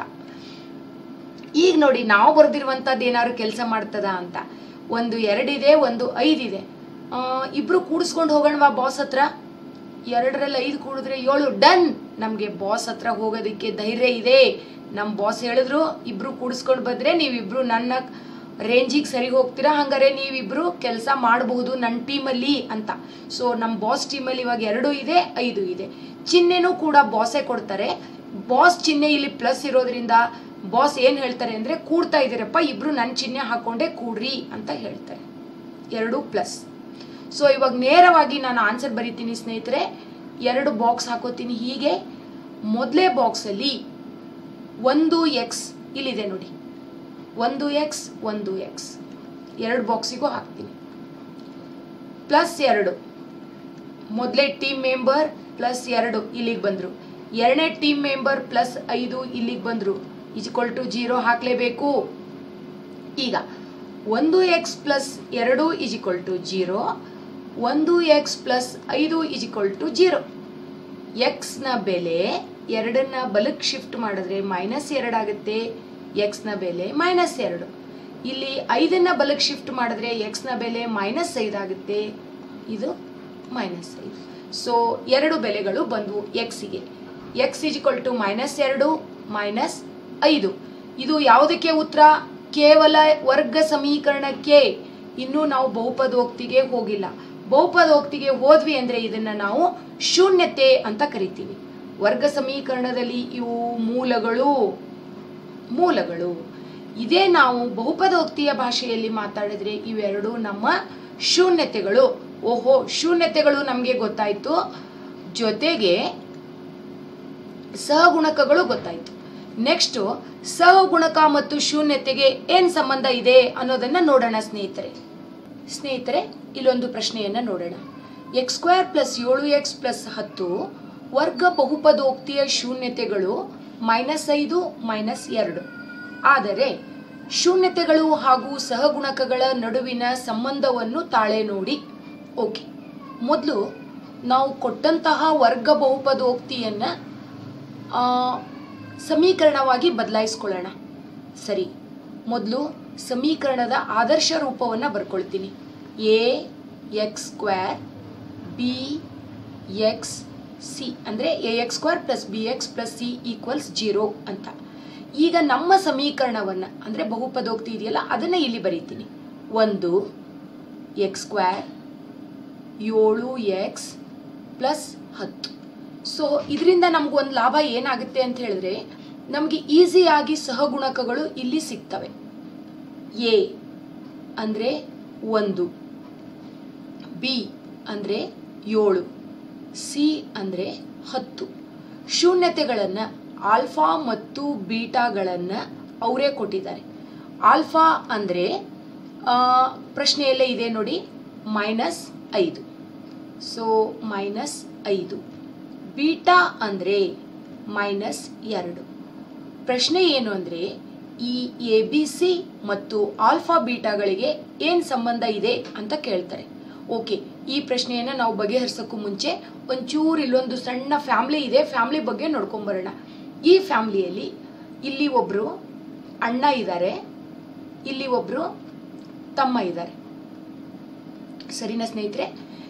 ಈಗ ನೋಡಿ ನಾವು ಬರ್ದಿರುವಂಥದ್ದು ಏನಾದ್ರು ಕೆಲಸ ಮಾಡ್ತದ ಅಂತ ಒಂದು ಎರಡಿದೆ ಒಂದು ಐದಿದೆ ಆ, ಇಬ್ರು ಕೂಡಿಸ್ಕೊಂಡು ಹೋಗೋಣವಾ ಬಾಸ್ ಹತ್ರ ಎರಡರಲ್ಲಿ ಐದು ಕೂಡಿದ್ರೆ ಏಳು ಡನ್ ನಮಗೆ ಬಾಸ್ ಹತ್ರ ಹೋಗೋದಕ್ಕೆ ಧೈರ್ಯ ಇದೆ ನಮ್ಮ ಬಾಸ್ ಹೇಳಿದ್ರು ಇಬ್ರು ಕೂಡಿಸ್ಕೊಂಡು ಬಂದ್ರೆ ನೀವಿಬ್ರು ನನ್ನ ರೇಂಜಿಗೆ ಸರಿ ಹೋಗ್ತೀರಾ ಹಂಗಾರೆ ನೀವಿಬ್ರು ಕೆಲಸ ಮಾಡಬಹುದು ನನ್ನ ಟೀಮಲ್ಲಿ ಅಂತ ಸೊ ನಮ್ಮ ಬಾಸ್ ಟೀಮಲ್ಲಿ ಇವಾಗ ಎರಡು ಇದೆ ಐದು ಇದೆ ಚಿಹ್ನೆನೂ ಕೂಡ ಬಾಸೇ ಕೊಡ್ತಾರೆ ಬಾಸ್ ಚಿಹ್ನೆ ಇಲ್ಲಿ ಪ್ಲಸ್ ಇರೋದ್ರಿಂದ ಬಾಸ್ ಏನು ಹೇಳ್ತಾರೆ ಅಂದರೆ ಕೂಡ್ತಾ ಇದ್ದೀರಪ್ಪ ಇಬ್ರು ನನ್ನ ಚಿಹ್ನೆ ಹಾಕೊಂಡೇ ಕೂಡ್ರಿ ಅಂತ ಹೇಳ್ತಾರೆ ಎರಡು ಪ್ಲಸ್ ಸೊ ಇವಾಗ ನೇರವಾಗಿ ನಾನು ಆನ್ಸರ್ ಬರಿತೀನಿ ಸ್ನೇಹಿತರೆ ಎರಡು ಬಾಕ್ಸ್ ಹಾಕೋತೀನಿ ಹೀಗೆ ಮೊದಲೇ ಬಾಕ್ಸಲ್ಲಿ ಒಂದು ಎಕ್ಸ್ ಇಲ್ಲಿದೆ ನೋಡಿ ಒಂದು ಎಕ್ಸ್ ಒಂದು ಎಕ್ಸ್ ಎರಡು ಬಾಕ್ಸಿಗೂ ಹಾಕ್ತೀನಿ ಪ್ಲಸ್ ಎರಡು ಮೊದಲೇ ಟೀಮ್ ಮೆಂಬರ್ ಪ್ಲಸ್ ಎರಡು ಇಲ್ಲಿಗೆ ಬಂದರು ಎರಡನೇ ಟೀಮ್ ಮೆಂಬರ್ ಪ್ಲಸ್ ಐದು ಇಲ್ಲಿಗೆ ಬಂದರು ಇಜ್ಕೊಲ್ ಟು ಜೀರೋ ಹಾಕಲೇಬೇಕು ಈಗ ಒಂದು ಎಕ್ಸ್ ಪ್ಲಸ್ ಎರಡು ಇಜಿಕ್ವಲ್ ಟು ಜೀರೋ ಒಂದು ಎಕ್ಸ್ ಪ್ಲಸ್ ಐದು ಇಜಿಕ್ವಲ್ ಟು ಜೀರೋ ಎಕ್ಸ್ನ ಬೆಲೆ ಎರಡನ್ನ ಬಲಕ್ಕೆ ಶಿಫ್ಟ್ ಮಾಡಿದ್ರೆ ಮೈನಸ್ ಎರಡು ಆಗುತ್ತೆ ಎಕ್ಸ್ನ ಬೆಲೆ ಮೈನಸ್ ಎರಡು ಇಲ್ಲಿ ಐದನ್ನ ಬಲಕ್ಕೆ ಶಿಫ್ಟ್ ಮಾಡಿದ್ರೆ ಎಕ್ಸ್ನ ಬೆಲೆ ಮೈನಸ್ ಐದು ಆಗುತ್ತೆ ಇದು ಮೈನಸ್ ಐದು ಸೊ ಎರಡು ಬೆಲೆಗಳು ಬಂದವು ಎಕ್ಸಿಗೆ ಎಕ್ಸ್ ಇಜಿಕ್ವಲ್ ಟು ಮೈನಸ್ ಎರಡು ಮೈನಸ್ ಐದು ಇದು ಯಾವುದಕ್ಕೆ ಉತ್ತರ ಕೇವಲ ವರ್ಗ ಸಮೀಕರಣಕ್ಕೆ ಇನ್ನೂ ನಾವು ಬಹುಪದೋಕ್ತಿಗೆ ಹೋಗಿಲ್ಲ ಬಹುಪದೋಕ್ತಿಗೆ ಹೋದ್ವಿ ಅಂದರೆ ಇದನ್ನ ನಾವು ಶೂನ್ಯತೆ ಅಂತ ಕರಿತೀವಿ ವರ್ಗ ಸಮೀಕರಣದಲ್ಲಿ ಇವು ಮೂಲಗಳು ಮೂಲಗಳು ಇದೇ ನಾವು ಬಹುಪದೋಕ್ತಿಯ ಭಾಷೆಯಲ್ಲಿ ಮಾತಾಡಿದ್ರೆ ಇವೆರಡು ನಮ್ಮ ಶೂನ್ಯತೆಗಳು ಓಹೋ ಶೂನ್ಯತೆಗಳು ನಮಗೆ ಗೊತ್ತಾಯ್ತು ಜೊತೆಗೆ ಸಹಗುಣಕಗಳು ಗೊತ್ತಾಯ್ತು ನೆಕ್ಸ್ಟು ಸಹಗುಣಕ ಮತ್ತು ಶೂನ್ಯತೆಗೆ ಏನು ಸಂಬಂಧ ಇದೆ ಅನ್ನೋದನ್ನ ನೋಡೋಣ ಸ್ನೇಹಿತರೆ ಸ್ನೇಹಿತರೆ ಇಲ್ಲೊಂದು ಪ್ರಶ್ನೆಯನ್ನ ನೋಡೋಣ ಎಕ್ಸ್ ಸ್ಕ್ವೇರ್ ಪ್ಲಸ್ ಏಳು ಎಕ್ಸ್ ಪ್ಲಸ್ ಹತ್ತು ವರ್ಗ ಬಹುಪದೋಕ್ತಿಯ ಶೂನ್ಯತೆಗಳು ಮೈನಸ್ ಐದು ಮೈನಸ್ ಎರಡು ಆದರೆ ಶೂನ್ಯತೆಗಳು ಹಾಗೂ ಸಹಗುಣಕಗಳ ನಡುವಿನ ಸಂಬಂಧವನ್ನು ತಾಳೆ ನೋಡಿ ಓಕೆ ಮೊದಲು ನಾವು ಕೊಟ್ಟಂತಹ ವರ್ಗ ಬಹುಪದೋಕ್ತಿಯನ್ನು ಸಮೀಕರಣವಾಗಿ ಬದಲಾಯಿಸ್ಕೊಳ್ಳೋಣ ಸರಿ ಮೊದಲು ಸಮೀಕರಣದ ಆದರ್ಶ ರೂಪವನ್ನು ಬರ್ಕೊಳ್ತೀನಿ a x square b x c ಅಂದರೆ a x square plus b x plus c equals zero ಅಂತ ಈಗ ನಮ್ಮ ಸಮೀಕರಣವನ್ನು ಅಂದರೆ ಬಹುಪದೋಕ್ತಿ ಇದೆಯಲ್ಲ ಅದನ್ನು ಇಲ್ಲಿ ಬರೀತೀನಿ ಒಂದು ಎಕ್ಸ್ ಸ್ಕ್ವೇರ್ ಏಳು ಎಕ್ಸ್ ಪ್ಲಸ್ ಹತ್ತು ಸೊ ಇದರಿಂದ ನಮಗೊಂದು ಲಾಭ ಏನಾಗುತ್ತೆ ಅಂತ ಹೇಳಿದ್ರೆ ನಮಗೆ ಈಸಿಯಾಗಿ ಸಹಗುಣಕಗಳು ಇಲ್ಲಿ ಸಿಗ್ತವೆ ಎ ಅಂದರೆ ಒಂದು ಬಿ ಅಂದರೆ ಏಳು ಸಿ ಅಂದರೆ ಹತ್ತು ಶೂನ್ಯತೆಗಳನ್ನು ಆಲ್ಫಾ ಮತ್ತು ಬೀಟಾಗಳನ್ನು ಅವರೇ ಕೊಟ್ಟಿದ್ದಾರೆ ಆಲ್ಫಾ ಅಂದರೆ ಪ್ರಶ್ನೆಯಲ್ಲೇ ಇದೆ ನೋಡಿ ಮೈನಸ್ ಐದು ಸೊ ಮೈನಸ್ ಐದು ಬೀಟಾ ಅಂದರೆ ಮೈನಸ್ ಎರಡು ಪ್ರಶ್ನೆ ಏನು ಅಂದರೆ ಈ ಎ ಬಿ ಸಿ ಮತ್ತು ಆಲ್ಫಾ ಬೀಟಾಗಳಿಗೆ ಏನು ಸಂಬಂಧ ಇದೆ ಅಂತ ಕೇಳ್ತಾರೆ ಓಕೆ ಈ ಪ್ರಶ್ನೆಯನ್ನು ನಾವು ಬಗೆಹರಿಸೋಕ್ಕೂ ಮುಂಚೆ ಒಂಚೂರು ಇಲ್ಲೊಂದು ಸಣ್ಣ ಫ್ಯಾಮ್ಲಿ ಇದೆ ಫ್ಯಾಮ್ಲಿ ಬಗ್ಗೆ ನೋಡ್ಕೊಂಬರೋಣ ಈ ಫ್ಯಾಮ್ಲಿಯಲ್ಲಿ ಇಲ್ಲಿ ಒಬ್ಬರು ಅಣ್ಣ ಇದ್ದಾರೆ ಇಲ್ಲಿ ಒಬ್ಬರು ತಮ್ಮ ಇದ್ದಾರೆ ಸರಿನಾ ಸ್ನೇಹಿತರೆ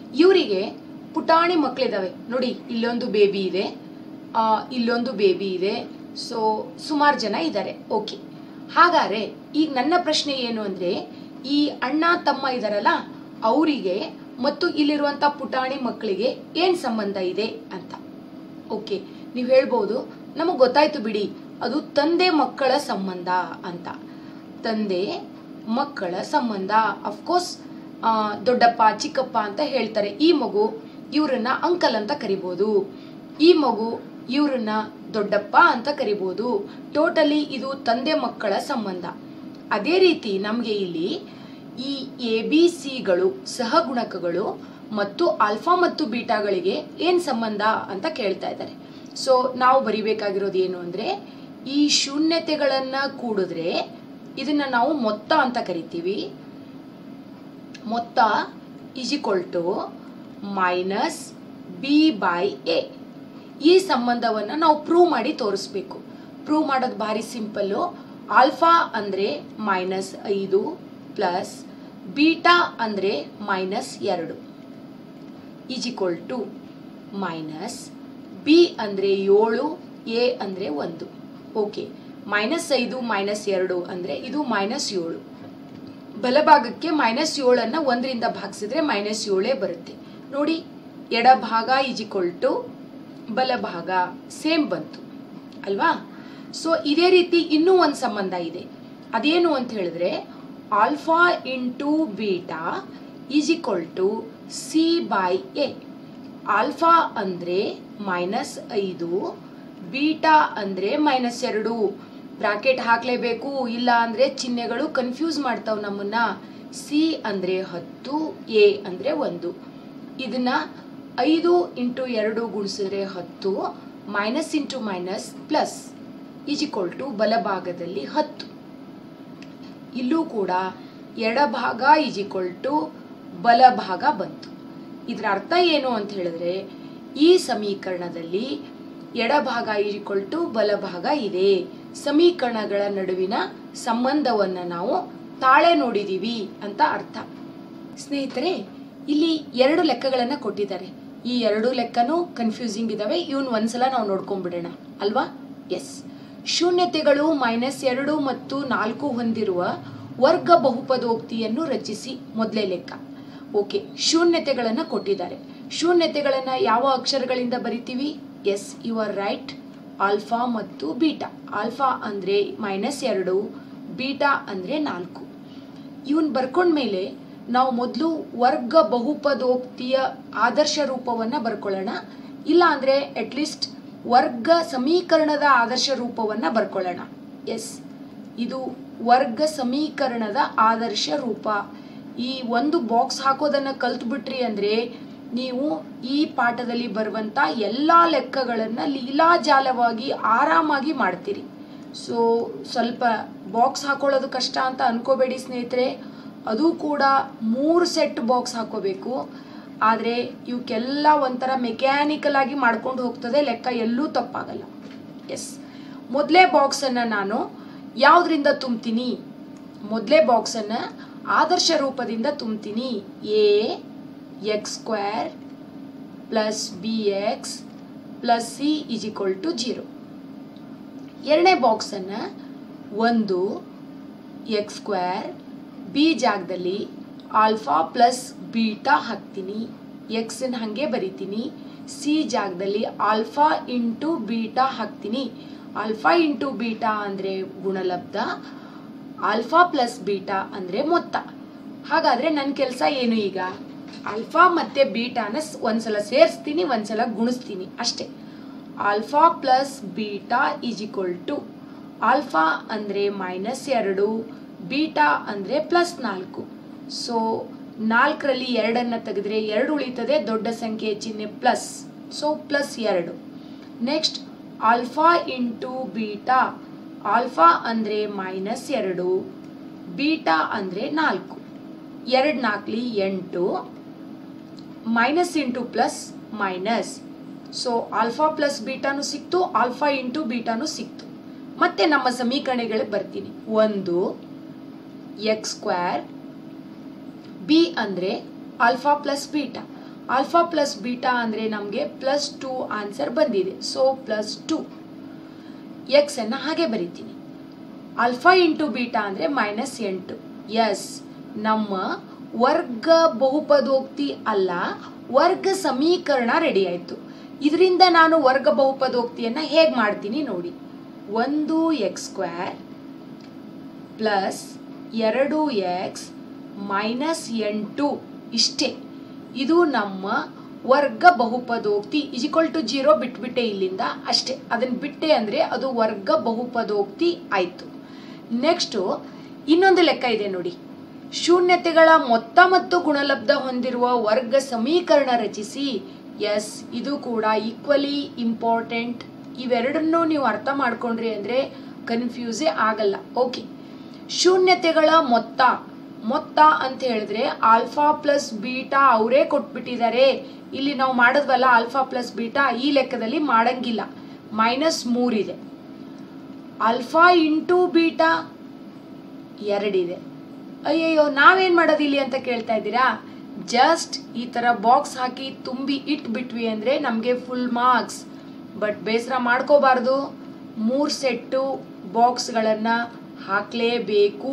ಇವರಿಗೆ ಪುಟಾಣಿ ಮಕ್ಕಳಿದಾವೆ ನೋಡಿ ಇಲ್ಲೊಂದು ಬೇಬಿ ಇದೆ ಆ, ಇಲ್ಲೊಂದು ಬೇಬಿ ಇದೆ ಸೊ ಸುಮಾರು ಜನ ಇದ್ದಾರೆ ಓಕೆ ಹಾಗಾದ್ರೆ ಈಗ ನನ್ನ ಪ್ರಶ್ನೆ ಏನು ಅಂದ್ರೆ ಈ ಅಣ್ಣ ತಮ್ಮ ಇದಾರಲ್ಲ ಅವರಿಗೆ ಮತ್ತು ಇಲ್ಲಿರುವಂತ ಪುಟಾಣಿ ಮಕ್ಕಳಿಗೆ ಏನ್ ಸಂಬಂಧ ಇದೆ ಅಂತ ಓಕೆ ನೀವು ಹೇಳ್ಬೋದು ನಮಗೆ ಗೊತ್ತಾಯ್ತು ಬಿಡಿ ಅದು ತಂದೆ ಮಕ್ಕಳ ಸಂಬಂಧ ಅಂತ ತಂದೆ ಮಕ್ಕಳ ಸಂಬಂಧ ಅಫ್ಕೋರ್ಸ್ ದೊಡ್ಡಪ್ಪ ಚಿಕ್ಕಪ್ಪ ಅಂತ ಹೇಳ್ತಾರೆ ಈ ಮಗು ಇವ್ರನ್ನ ಅಂಕಲ್ ಅಂತ ಕರಿಬೋದು ಈ ಮಗು ಇವ್ರನ್ನ ದೊಡ್ಡಪ್ಪ ಅಂತ ಕರಿಬೋದು ಟೋಟಲಿ ಇದು ತಂದೆ ಮಕ್ಕಳ ಸಂಬಂಧ ಅದೇ ರೀತಿ ನಮಗೆ ಇಲ್ಲಿ ಈ ಎ ಬಿ ಸಿಗಳು ಸಹಗುಣಕಗಳು ಮತ್ತು ಆಲ್ಫಾ ಮತ್ತು ಬೀಟಾಗಳಿಗೆ ಏನ್ ಸಂಬಂಧ ಅಂತ ಕೇಳ್ತಾ ಇದ್ದಾರೆ ಸೊ ನಾವು ಬರಿಬೇಕಾಗಿರೋದು ಏನು ಅಂದ್ರೆ ಈ ಶೂನ್ಯತೆಗಳನ್ನ ಕೂಡಿದ್ರೆ ಇದನ್ನ ನಾವು ಮೊತ್ತ ಅಂತ ಕರಿತೀವಿ ಮೊತ್ತ is equal to minus b by a ಈ ಸಂಬಂಧವನ್ನು ನಾವು ಪ್ರೂವ್ ಮಾಡಿ ತೋರಿಸ್ಬೇಕು ಪ್ರೂವ್ ಮಾಡೋದು ಭಾರಿ ಸಿಂಪಲ್ಲು ಆಲ್ಫಾ ಅಂದರೆ ಮೈನಸ್ ಐದು ಪ್ಲಸ್ ಬೀಟಾ ಅಂದರೆ ಮೈನಸ್ ಎರಡು is equal to minus b ಅಂದರೆ ಏಳು ಎ ಅಂದರೆ ಒಂದು ಓಕೆ ಮೈನಸ್ ಐದು ಮೈನಸ್ ಎರಡು ಅಂದರೆ ಇದು ಮೈನಸ್ ಏಳು ಬಲಭಾಗಕ್ಕೆ ಮೈನಸ್ ಏಳನ್ನು ಒಂದರಿಂದ ಭಾಗಿಸಿದ್ರೆ ಮೈನಸ್ ಏಳೇ ಬರುತ್ತೆ ನೋಡಿ ಎಡಭಾಗ ಈಸ್ ಈಕ್ವಲ್ ಟು ಬಲಭಾಗ ಸೇಮ್ ಬಂತು ಅಲ್ವಾ ಸೊ ಇದೇ ರೀತಿ ಇನ್ನೂ ಒಂದು ಸಂಬಂಧ ಇದೆ ಅದೇನು ಅಂತ ಹೇಳಿದ್ರೆ alpha into beta is equal to c by a alpha ಅಂದರೆ ಮೈನಸ್ ಐದು ಬೀಟಾ ಅಂದರೆ ಮೈನಸ್ ಎರಡು ಬ್ರಾಕೆಟ್ ಹಾಕಲೇಬೇಕು ಇಲ್ಲ ಅಂದರೆ ಚಿಹ್ನೆಗಳು ಕನ್ಫ್ಯೂಸ್ ಮಾಡ್ತಾವ್ ನಮ್ಮನ್ನ ಸಿ ಅಂದರೆ ಹತ್ತು ಎ ಅಂದರೆ ಒಂದು ಇದನ್ನ ಐದು ಇಂಟು ಎರಡು ಗುಣಿಸಿದ್ರೆ ಹತ್ತು minus into minus plus is equal to ಬಲಭಾಗದಲ್ಲಿ ಹತ್ತು ಇಲ್ಲೂ ಕೂಡ ಎಡಭಾಗ ಈಜಿಕ್ವಲ್ ಟು ಬಲಭಾಗ ಬಂತು ಇದರ ಅರ್ಥ ಏನು ಅಂತ ಹೇಳಿದ್ರೆ ಈ ಸಮೀಕರಣದಲ್ಲಿ ಎಡಭಾಗ ಈಜಿಕ್ವಲ್ ಟು ಬಲಭಾಗ ಇದೆ ಸಮೀಕರಣಗಳ ನಡುವಿನ ಸಂಬಂಧವನ್ನ ನಾವು ತಾಳೆ ನೋಡಿದೀವಿ ಅಂತ ಅರ್ಥ ಸ್ನೇಹಿತರೆ ಇಲ್ಲಿ ಎರಡು ಲೆಕ್ಕಗಳನ್ನ ಕೊಟ್ಟಿದ್ದಾರೆ ಈ ಎರಡು ಲೆಕ್ಕನೂ ಕನ್ಫ್ಯೂಸಿಂಗ್ ಇದಾವೆ ಇವನ್ ಒಂದ್ಸಲ ನಾವು ನೋಡ್ಕೊಂಡ್ಬಿಡೋಣ ಅಲ್ವಾ ಎಸ್ ಶೂನ್ಯತೆಗಳು ಮೈನಸ್ ಎರಡು ಮತ್ತು ನಾಲ್ಕು ಹೊಂದಿರುವ ವರ್ಗ ಬಹುಪದೋಕ್ತಿಯನ್ನು ರಚಿಸಿ ಮೊದಲೇ ಲೆಕ್ಕ ಓಕೆ ಶೂನ್ಯತೆಗಳನ್ನ ಕೊಟ್ಟಿದ್ದಾರೆ ಶೂನ್ಯತೆಗಳನ್ನ ಯಾವ ಅಕ್ಷರಗಳಿಂದ ಬರಿತೀವಿ yes you are right alpha ಮತ್ತು ಬೀಟಾ ಆಲ್ಫಾ ಅಂದ್ರೆ ಮೈನಸ್ ಎರಡು ಬೀಟಾ ಅಂದ್ರೆ ನಾಲ್ಕು ಇವನ್ ಬರ್ಕೊಂಡ್ಮೇಲೆ ನಾವು ಮೊದಲು ವರ್ಗ ಬಹುಪದೋಕ್ತಿಯ ಆದರ್ಶ ರೂಪವನ್ನ ಬರ್ಕೊಳ್ಳೋಣ ಇಲ್ಲ ಅಂದ್ರೆ ಅಟ್ಲೀಸ್ಟ್ ವರ್ಗ ಸಮೀಕರಣದ ಆದರ್ಶ ರೂಪವನ್ನ ಬರ್ಕೊಳ್ಳೋಣ ಎಸ್ ಇದು ವರ್ಗ ಸಮೀಕರಣದ ಆದರ್ಶ ರೂಪ ಈ ಒಂದು ಬಾಕ್ಸ್ ಹಾಕೋದನ್ನ ಕಲ್ತ್ಬಿಟ್ರಿ ಅಂದ್ರೆ ನೀವು ಈ ಪಾಠದಲ್ಲಿ ಬರುವಂತ ಎಲ್ಲಾ ಲೆಕ್ಕಗಳನ್ನ ಲೀಲಾಜಾಲವಾಗಿ ಆರಾಮಾಗಿ ಮಾಡ್ತೀರಿ ಸೊ ಸ್ವಲ್ಪ ಬಾಕ್ಸ್ ಹಾಕೊಳ್ಳೋದು ಕಷ್ಟ ಅಂತ ಅನ್ಕೋಬೇಡಿ ಸ್ನೇಹಿತರೆ ಅದು ಕೂಡ ಮೂರು ಸೆಟ್ ಬಾಕ್ಸ್ ಹಾಕೋಬೇಕು ಆದರೆ ಇವಕ್ಕೆಲ್ಲ ಒಂಥರ ಮೆಕ್ಯಾನಿಕಲ್ ಆಗಿ ಮಾಡ್ಕೊಂಡು ಹೋಗ್ತದೆ ಲೆಕ್ಕ ಎಲ್ಲೂ ತಪ್ಪಾಗಲ್ಲ ಎಸ್ ಮೊದಲೇ ಬಾಕ್ಸನ್ನು ನಾನು ಯಾವುದರಿಂದ ತುಂಬ್ತೀನಿ ಮೊದಲೇ ಬಾಕ್ಸನ್ನು ಆದರ್ಶ ರೂಪದಿಂದ ತುಂಬ್ತೀನಿ a x square plus b x plus c is equal to zero ಎರಡನೇ ಬಾಕ್ಸನ್ನು ಒಂದು ಎಕ್ಸ್ ಸ್ಕ್ವೇರ್ ಬಿ ಜಾಗದಲ್ಲಿ ಆಲ್ಫಾ ಪ್ಲಸ್ ಬೀಟಾ ಹಾಕ್ತೀನಿ ಎಕ್ಸನ್ನು ಹಾಗೆ ಬರಿತೀನಿ ಸಿ ಜಾಗದಲ್ಲಿ ಆಲ್ಫಾ ಇಂಟು ಬೀಟಾ ಹಾಕ್ತೀನಿ ಆಲ್ಫಾ ಇಂಟು ಬೀಟಾ ಅಂದರೆ ಗುಣಲಬ್ಧ ಆಲ್ಫಾ ಪ್ಲಸ್ ಬೀಟಾ ಅಂದರೆ ಮೊತ್ತ ಹಾಗಾದರೆ ನನ್ನ ಕೆಲಸ ಏನು ಈಗ ಆಲ್ಫಾ ಮತ್ತು ಬೀಟಾನ ಸ್- ಒಂದ್ಸಲ ಸೇರಿಸ್ತೀನಿ ಒಂದ್ಸಲ ಗುಣಿಸ್ತೀನಿ ಅಷ್ಟೇ alpha plus beta is equal to alpha ಅಂದರೆ ಮೈನಸ್ ಎರಡು ಬೀಟಾ ಅಂದರೆ ಪ್ಲಸ್ ನಾಲ್ಕು ಸೊ ನಾಲ್ಕರಲ್ಲಿ ಎರಡನ್ನು ತೆಗೆದ್ರೆ ಎರಡು ಉಳಿತದೆ ದೊಡ್ಡ ಸಂಖ್ಯೆ ಚಿಹ್ನೆ ಪ್ಲಸ್ ಸೊ ಪ್ಲಸ್ ಎರಡು next alpha into beta alpha ಅಂದರೆ ಮೈನಸ್ ಎರಡು ಬೀಟಾ ಅಂದರೆ ನಾಲ್ಕು ಎರಡು ನಾಲ್ಕಲಿ ಎಂಟು minus into plus minus so alpha plus ಬೀಟಾನು ಸಿಕ್ತು ಆಲ್ಫಾ ಇಂಟು ಬೀಟಾನು ಸಿಕ್ತು ಮತ್ತೆ ನಮ್ಮ ಸಮೀಕರಣಗಳಿಗೆ ಬರ್ತೀನಿ ಒಂದು ಎಕ್ಸ್ ಸ್ಕ್ವೇರ್ ಬಿ ಅಂದರೆ alpha plus beta alpha plus beta ಅಂದರೆ ನಮಗೆ ಪ್ಲಸ್ ಟು ಆನ್ಸರ್ ಬಂದಿದೆ ಸೊ ಪ್ಲಸ್ ಟು ಎಕ್ಸ್ ಅನ್ನು ಹಾಗೆ ಬರಿತೀನಿ ಆಲ್ಫಾ ಇಂಟು ಬೀಟಾ ಅಂದರೆ ಮೈನಸ್ ಎಂಟು ಎಸ್ ನಮ್ಮ ವರ್ಗ ಬಹುಪದೋಕ್ತಿ ಅಲ್ಲ ವರ್ಗ ಸಮೀಕರಣ ರೆಡಿ ಆಯಿತು ಇದರಿಂದ ನಾನು ವರ್ಗ ಬಹುಪದೋಕ್ತಿಯನ್ನು ಹೇಗೆ ಮಾಡ್ತೀನಿ ನೋಡಿ ಒಂದು ಎಕ್ಸ್ ಸ್ಕ್ವೇರ್ ಪ್ಲಸ್ ಎರಡು ಎಕ್ಸ್ ಮೈನಸ್ ಎಂಟು ಇಷ್ಟೇ ಇದು ನಮ್ಮ ವರ್ಗ ಬಹುಪದೋಕ್ತಿ ಇಜಿಕ್ವಲ್ ಟು ಜೀರೋ ಬಿಟ್ಬಿಟ್ಟೆ ಇಲ್ಲಿಂದ ಅಷ್ಟೇ ಅದನ್ನು ಬಿಟ್ಟೆ ಅಂದರೆ ಅದು ವರ್ಗ ಬಹುಪದೋಕ್ತಿ ಆಯಿತು ನೆಕ್ಸ್ಟು ಇನ್ನೊಂದು ಲೆಕ್ಕ ಇದೆ ನೋಡಿ ಶೂನ್ಯತೆಗಳ ಮೊತ್ತ ಮತ್ತು ಗುಣಲಬ್ಧ ಹೊಂದಿರುವ ವರ್ಗ ಸಮೀಕರಣ ರಚಿಸಿ ಎಸ್ ಇದು ಕೂಡ ಈಕ್ವಲಿ ಇಂಪಾರ್ಟೆಂಟ್ ಇವೆರಡನ್ನೂ ನೀವು ಅರ್ಥ ಮಾಡ್ಕೊಂಡ್ರಿ ಅಂದರೆ ಕನ್ಫ್ಯೂಸೇ ಆಗಲ್ಲ ಓಕೆ ಶೂನ್ಯತೆಗಳ ಮೊತ್ತ ಮೊತ್ತ ಅಂತ ಹೇಳಿದ್ರೆ ಆಲ್ಫಾ ಪ್ಲಸ್ ಬೀಟಾ ಅವರೇ ಕೊಟ್ಬಿಟ್ಟಿದ್ದಾರೆ ಇಲ್ಲಿ ನಾವು ಮಾಡಿದ್ವಲ್ಲ ಆಲ್ಫಾ ಪ್ಲಸ್ ಬೀಟಾ ಈ ಲೆಕ್ಕದಲ್ಲಿ ಮಾಡಂಗಿಲ್ಲ ಮೈನಸ್ ಮೂರಿದೆ ಆಲ್ಫಾ ಇಂಟು ಬೀಟಾ ಎರಡಿದೆ ಅಯ್ಯಯ್ಯೋ ನಾವೇನು ಮಾಡೋದು ಇಲ್ಲಿ ಅಂತ ಕೇಳ್ತಾ ಇದ್ದೀರಾ ಜಸ್ಟ್ ಈ ಥರ ಬಾಕ್ಸ್ ಹಾಕಿ ತುಂಬಿ ಇಟ್ಬಿಟ್ವಿ ಅಂದರೆ ನಮಗೆ ಫುಲ್ ಮಾರ್ಕ್ಸ್ ಬಟ್ ಬೇಸರ ಮಾಡ್ಕೋಬಾರ್ದು ಮೂರು ಸೆಟ್ಟು ಬಾಕ್ಸ್ಗಳನ್ನು ಹಾಕಲೇಬೇಕು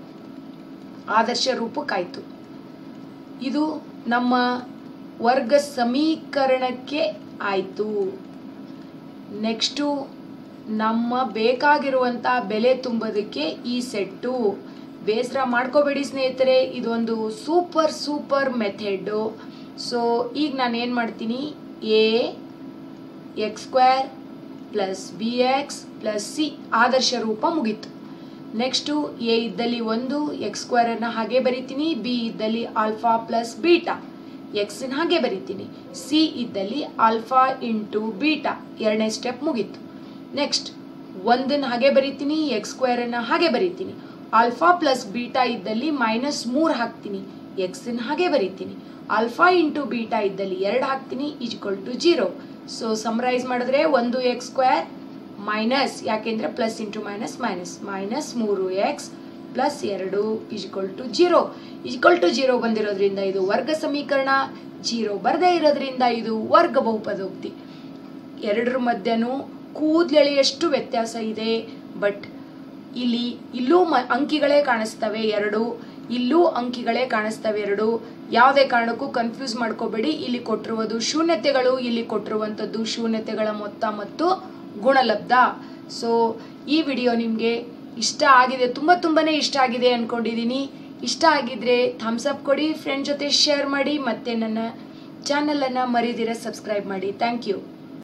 ಆದರ್ಶ ರೂಪಕ್ಕಾಯಿತು ಇದು ನಮ್ಮ ವರ್ಗ ಸಮೀಕರಣಕ್ಕೆ ಆಯಿತು ನೆಕ್ಸ್ಟು ನಮ್ಮ ಬೇಕಾಗಿರುವಂಥ ಬೆಲೆ ತುಂಬೋದಕ್ಕೆ ಈ ಸೆಟ್ಟು ಬೇಸರ ಮಾಡ್ಕೋಬೇಡಿ ಸ್ನೇಹಿತರೆ ಇದೊಂದು ಸೂಪರ್ ಸೂಪರ್ ಮೆಥೆಡ್ಡು ಸೊ ಈಗ ನಾನು ಏನು ಮಾಡ್ತೀನಿ a x square plus b x plus c ಆದರ್ಶ ರೂಪ ಮುಗೀತು ನೆಕ್ಸ್ಟು ಎ ಇದ್ದಲ್ಲಿ ಒಂದು ಎಕ್ಸ್ ಸ್ಕ್ವೇರನ್ನು ಹಾಗೆ ಬರಿತೀನಿ ಬಿ ಇದ್ದಲ್ಲಿ ಆಲ್ಫಾ ಪ್ಲಸ್ ಬೀಟಾ ಎಕ್ಸನ್ನ ಹಾಗೆ ಬರಿತೀನಿ ಸಿ ಇದ್ದಲ್ಲಿ ಆಲ್ಫಾ ಇಂಟು ಬೀಟಾ ಎರಡನೇ ಸ್ಟೆಪ್ ಮುಗೀತು ನೆಕ್ಸ್ಟ್ ಒಂದನ್ನು ಹಾಗೆ ಬರಿತೀನಿ ಎಕ್ಸ್ ಸ್ಕ್ವೇರನ್ನು ಹಾಗೆ ಬರಿತೀನಿ ಆಲ್ಫಾ ಪ್ಲಸ್ ಬೀಟಾ ಇದ್ದಲ್ಲಿ ಮೈನಸ್ ಮೂರು ಹಾಕ್ತೀನಿ ಎಕ್ಸನ್ನ ಹಾಗೆ ಬರಿತೀನಿ ಆಲ್ಫಾ ಇಂಟು ಬೀಟಾ ಇದ್ದಲ್ಲಿ ಎರಡು ಹಾಕ್ತೀನಿ is equal to zero so summarise ಮಾಡಿದ್ರೆ ಒಂದು ಎಕ್ಸ್ ಸ್ಕ್ವೇರ್ ಮೈನಸ್ ಯಾಕೆಂದರೆ plus into minus minus minus ಮೂರು ಎಕ್ಸ್ ಪ್ಲಸ್ ಎರಡು is equal to zero is equal to zero ಬಂದಿರೋದ್ರಿಂದ ಇದು ವರ್ಗ ಸಮೀಕರಣ ಜೀರೋ ಬರದೇ ಇರೋದ್ರಿಂದ ಇದು ವರ್ಗ ಬಹುಪದೋಕ್ತಿ ಎರಡರ ಮಧ್ಯನೂ ಕೂದಲೆಳೆಯಷ್ಟು ವ್ಯತ್ಯಾಸ ಇದೆ ಬಟ್ ಇಲ್ಲಿ ಇಲ್ಲೂ ಮ ಅಂಕಿಗಳೇ ಕಾಣಿಸ್ತವೆ ಎರಡು ಇಲ್ಲೂ ಅಂಕಿಗಳೇ ಕಾಣಿಸ್ತವೆ ಎರಡು ಯಾವುದೇ ಕಾರಣಕ್ಕೂ ಕನ್ಫ್ಯೂಸ್ ಮಾಡ್ಕೋಬೇಡಿ ಇಲ್ಲಿ ಕೊಟ್ಟಿರುವುದು ಶೂನ್ಯತೆಗಳು ಇಲ್ಲಿ ಕೊಟ್ಟಿರುವಂಥದ್ದು ಶೂನ್ಯತೆಗಳ ಮೊತ್ತ ಮತ್ತು ಗುಣಲಬ್ಧ ಸೊ ಈ ವಿಡಿಯೋ ನಿಮಗೆ ಇಷ್ಟ ಆಗಿದೆ ತುಂಬ ತುಂಬನೇ ಇಷ್ಟ ಆಗಿದೆ ಅಂದ್ಕೊಂಡಿದ್ದೀನಿ ಇಷ್ಟ ಆಗಿದ್ರೆ ಥಮ್ಸ್ ಅಪ್ ಕೊಡಿ ಫ್ರೆಂಡ್ ಜೊತೆ ಶೇರ್ ಮಾಡಿ ಮತ್ತು ನನ್ನ ಚಾನಲನ್ನು ಮರಿದಿರ ಸಬ್ಸ್ಕ್ರೈಬ್ ಮಾಡಿ ಥ್ಯಾಂಕ್ ಯು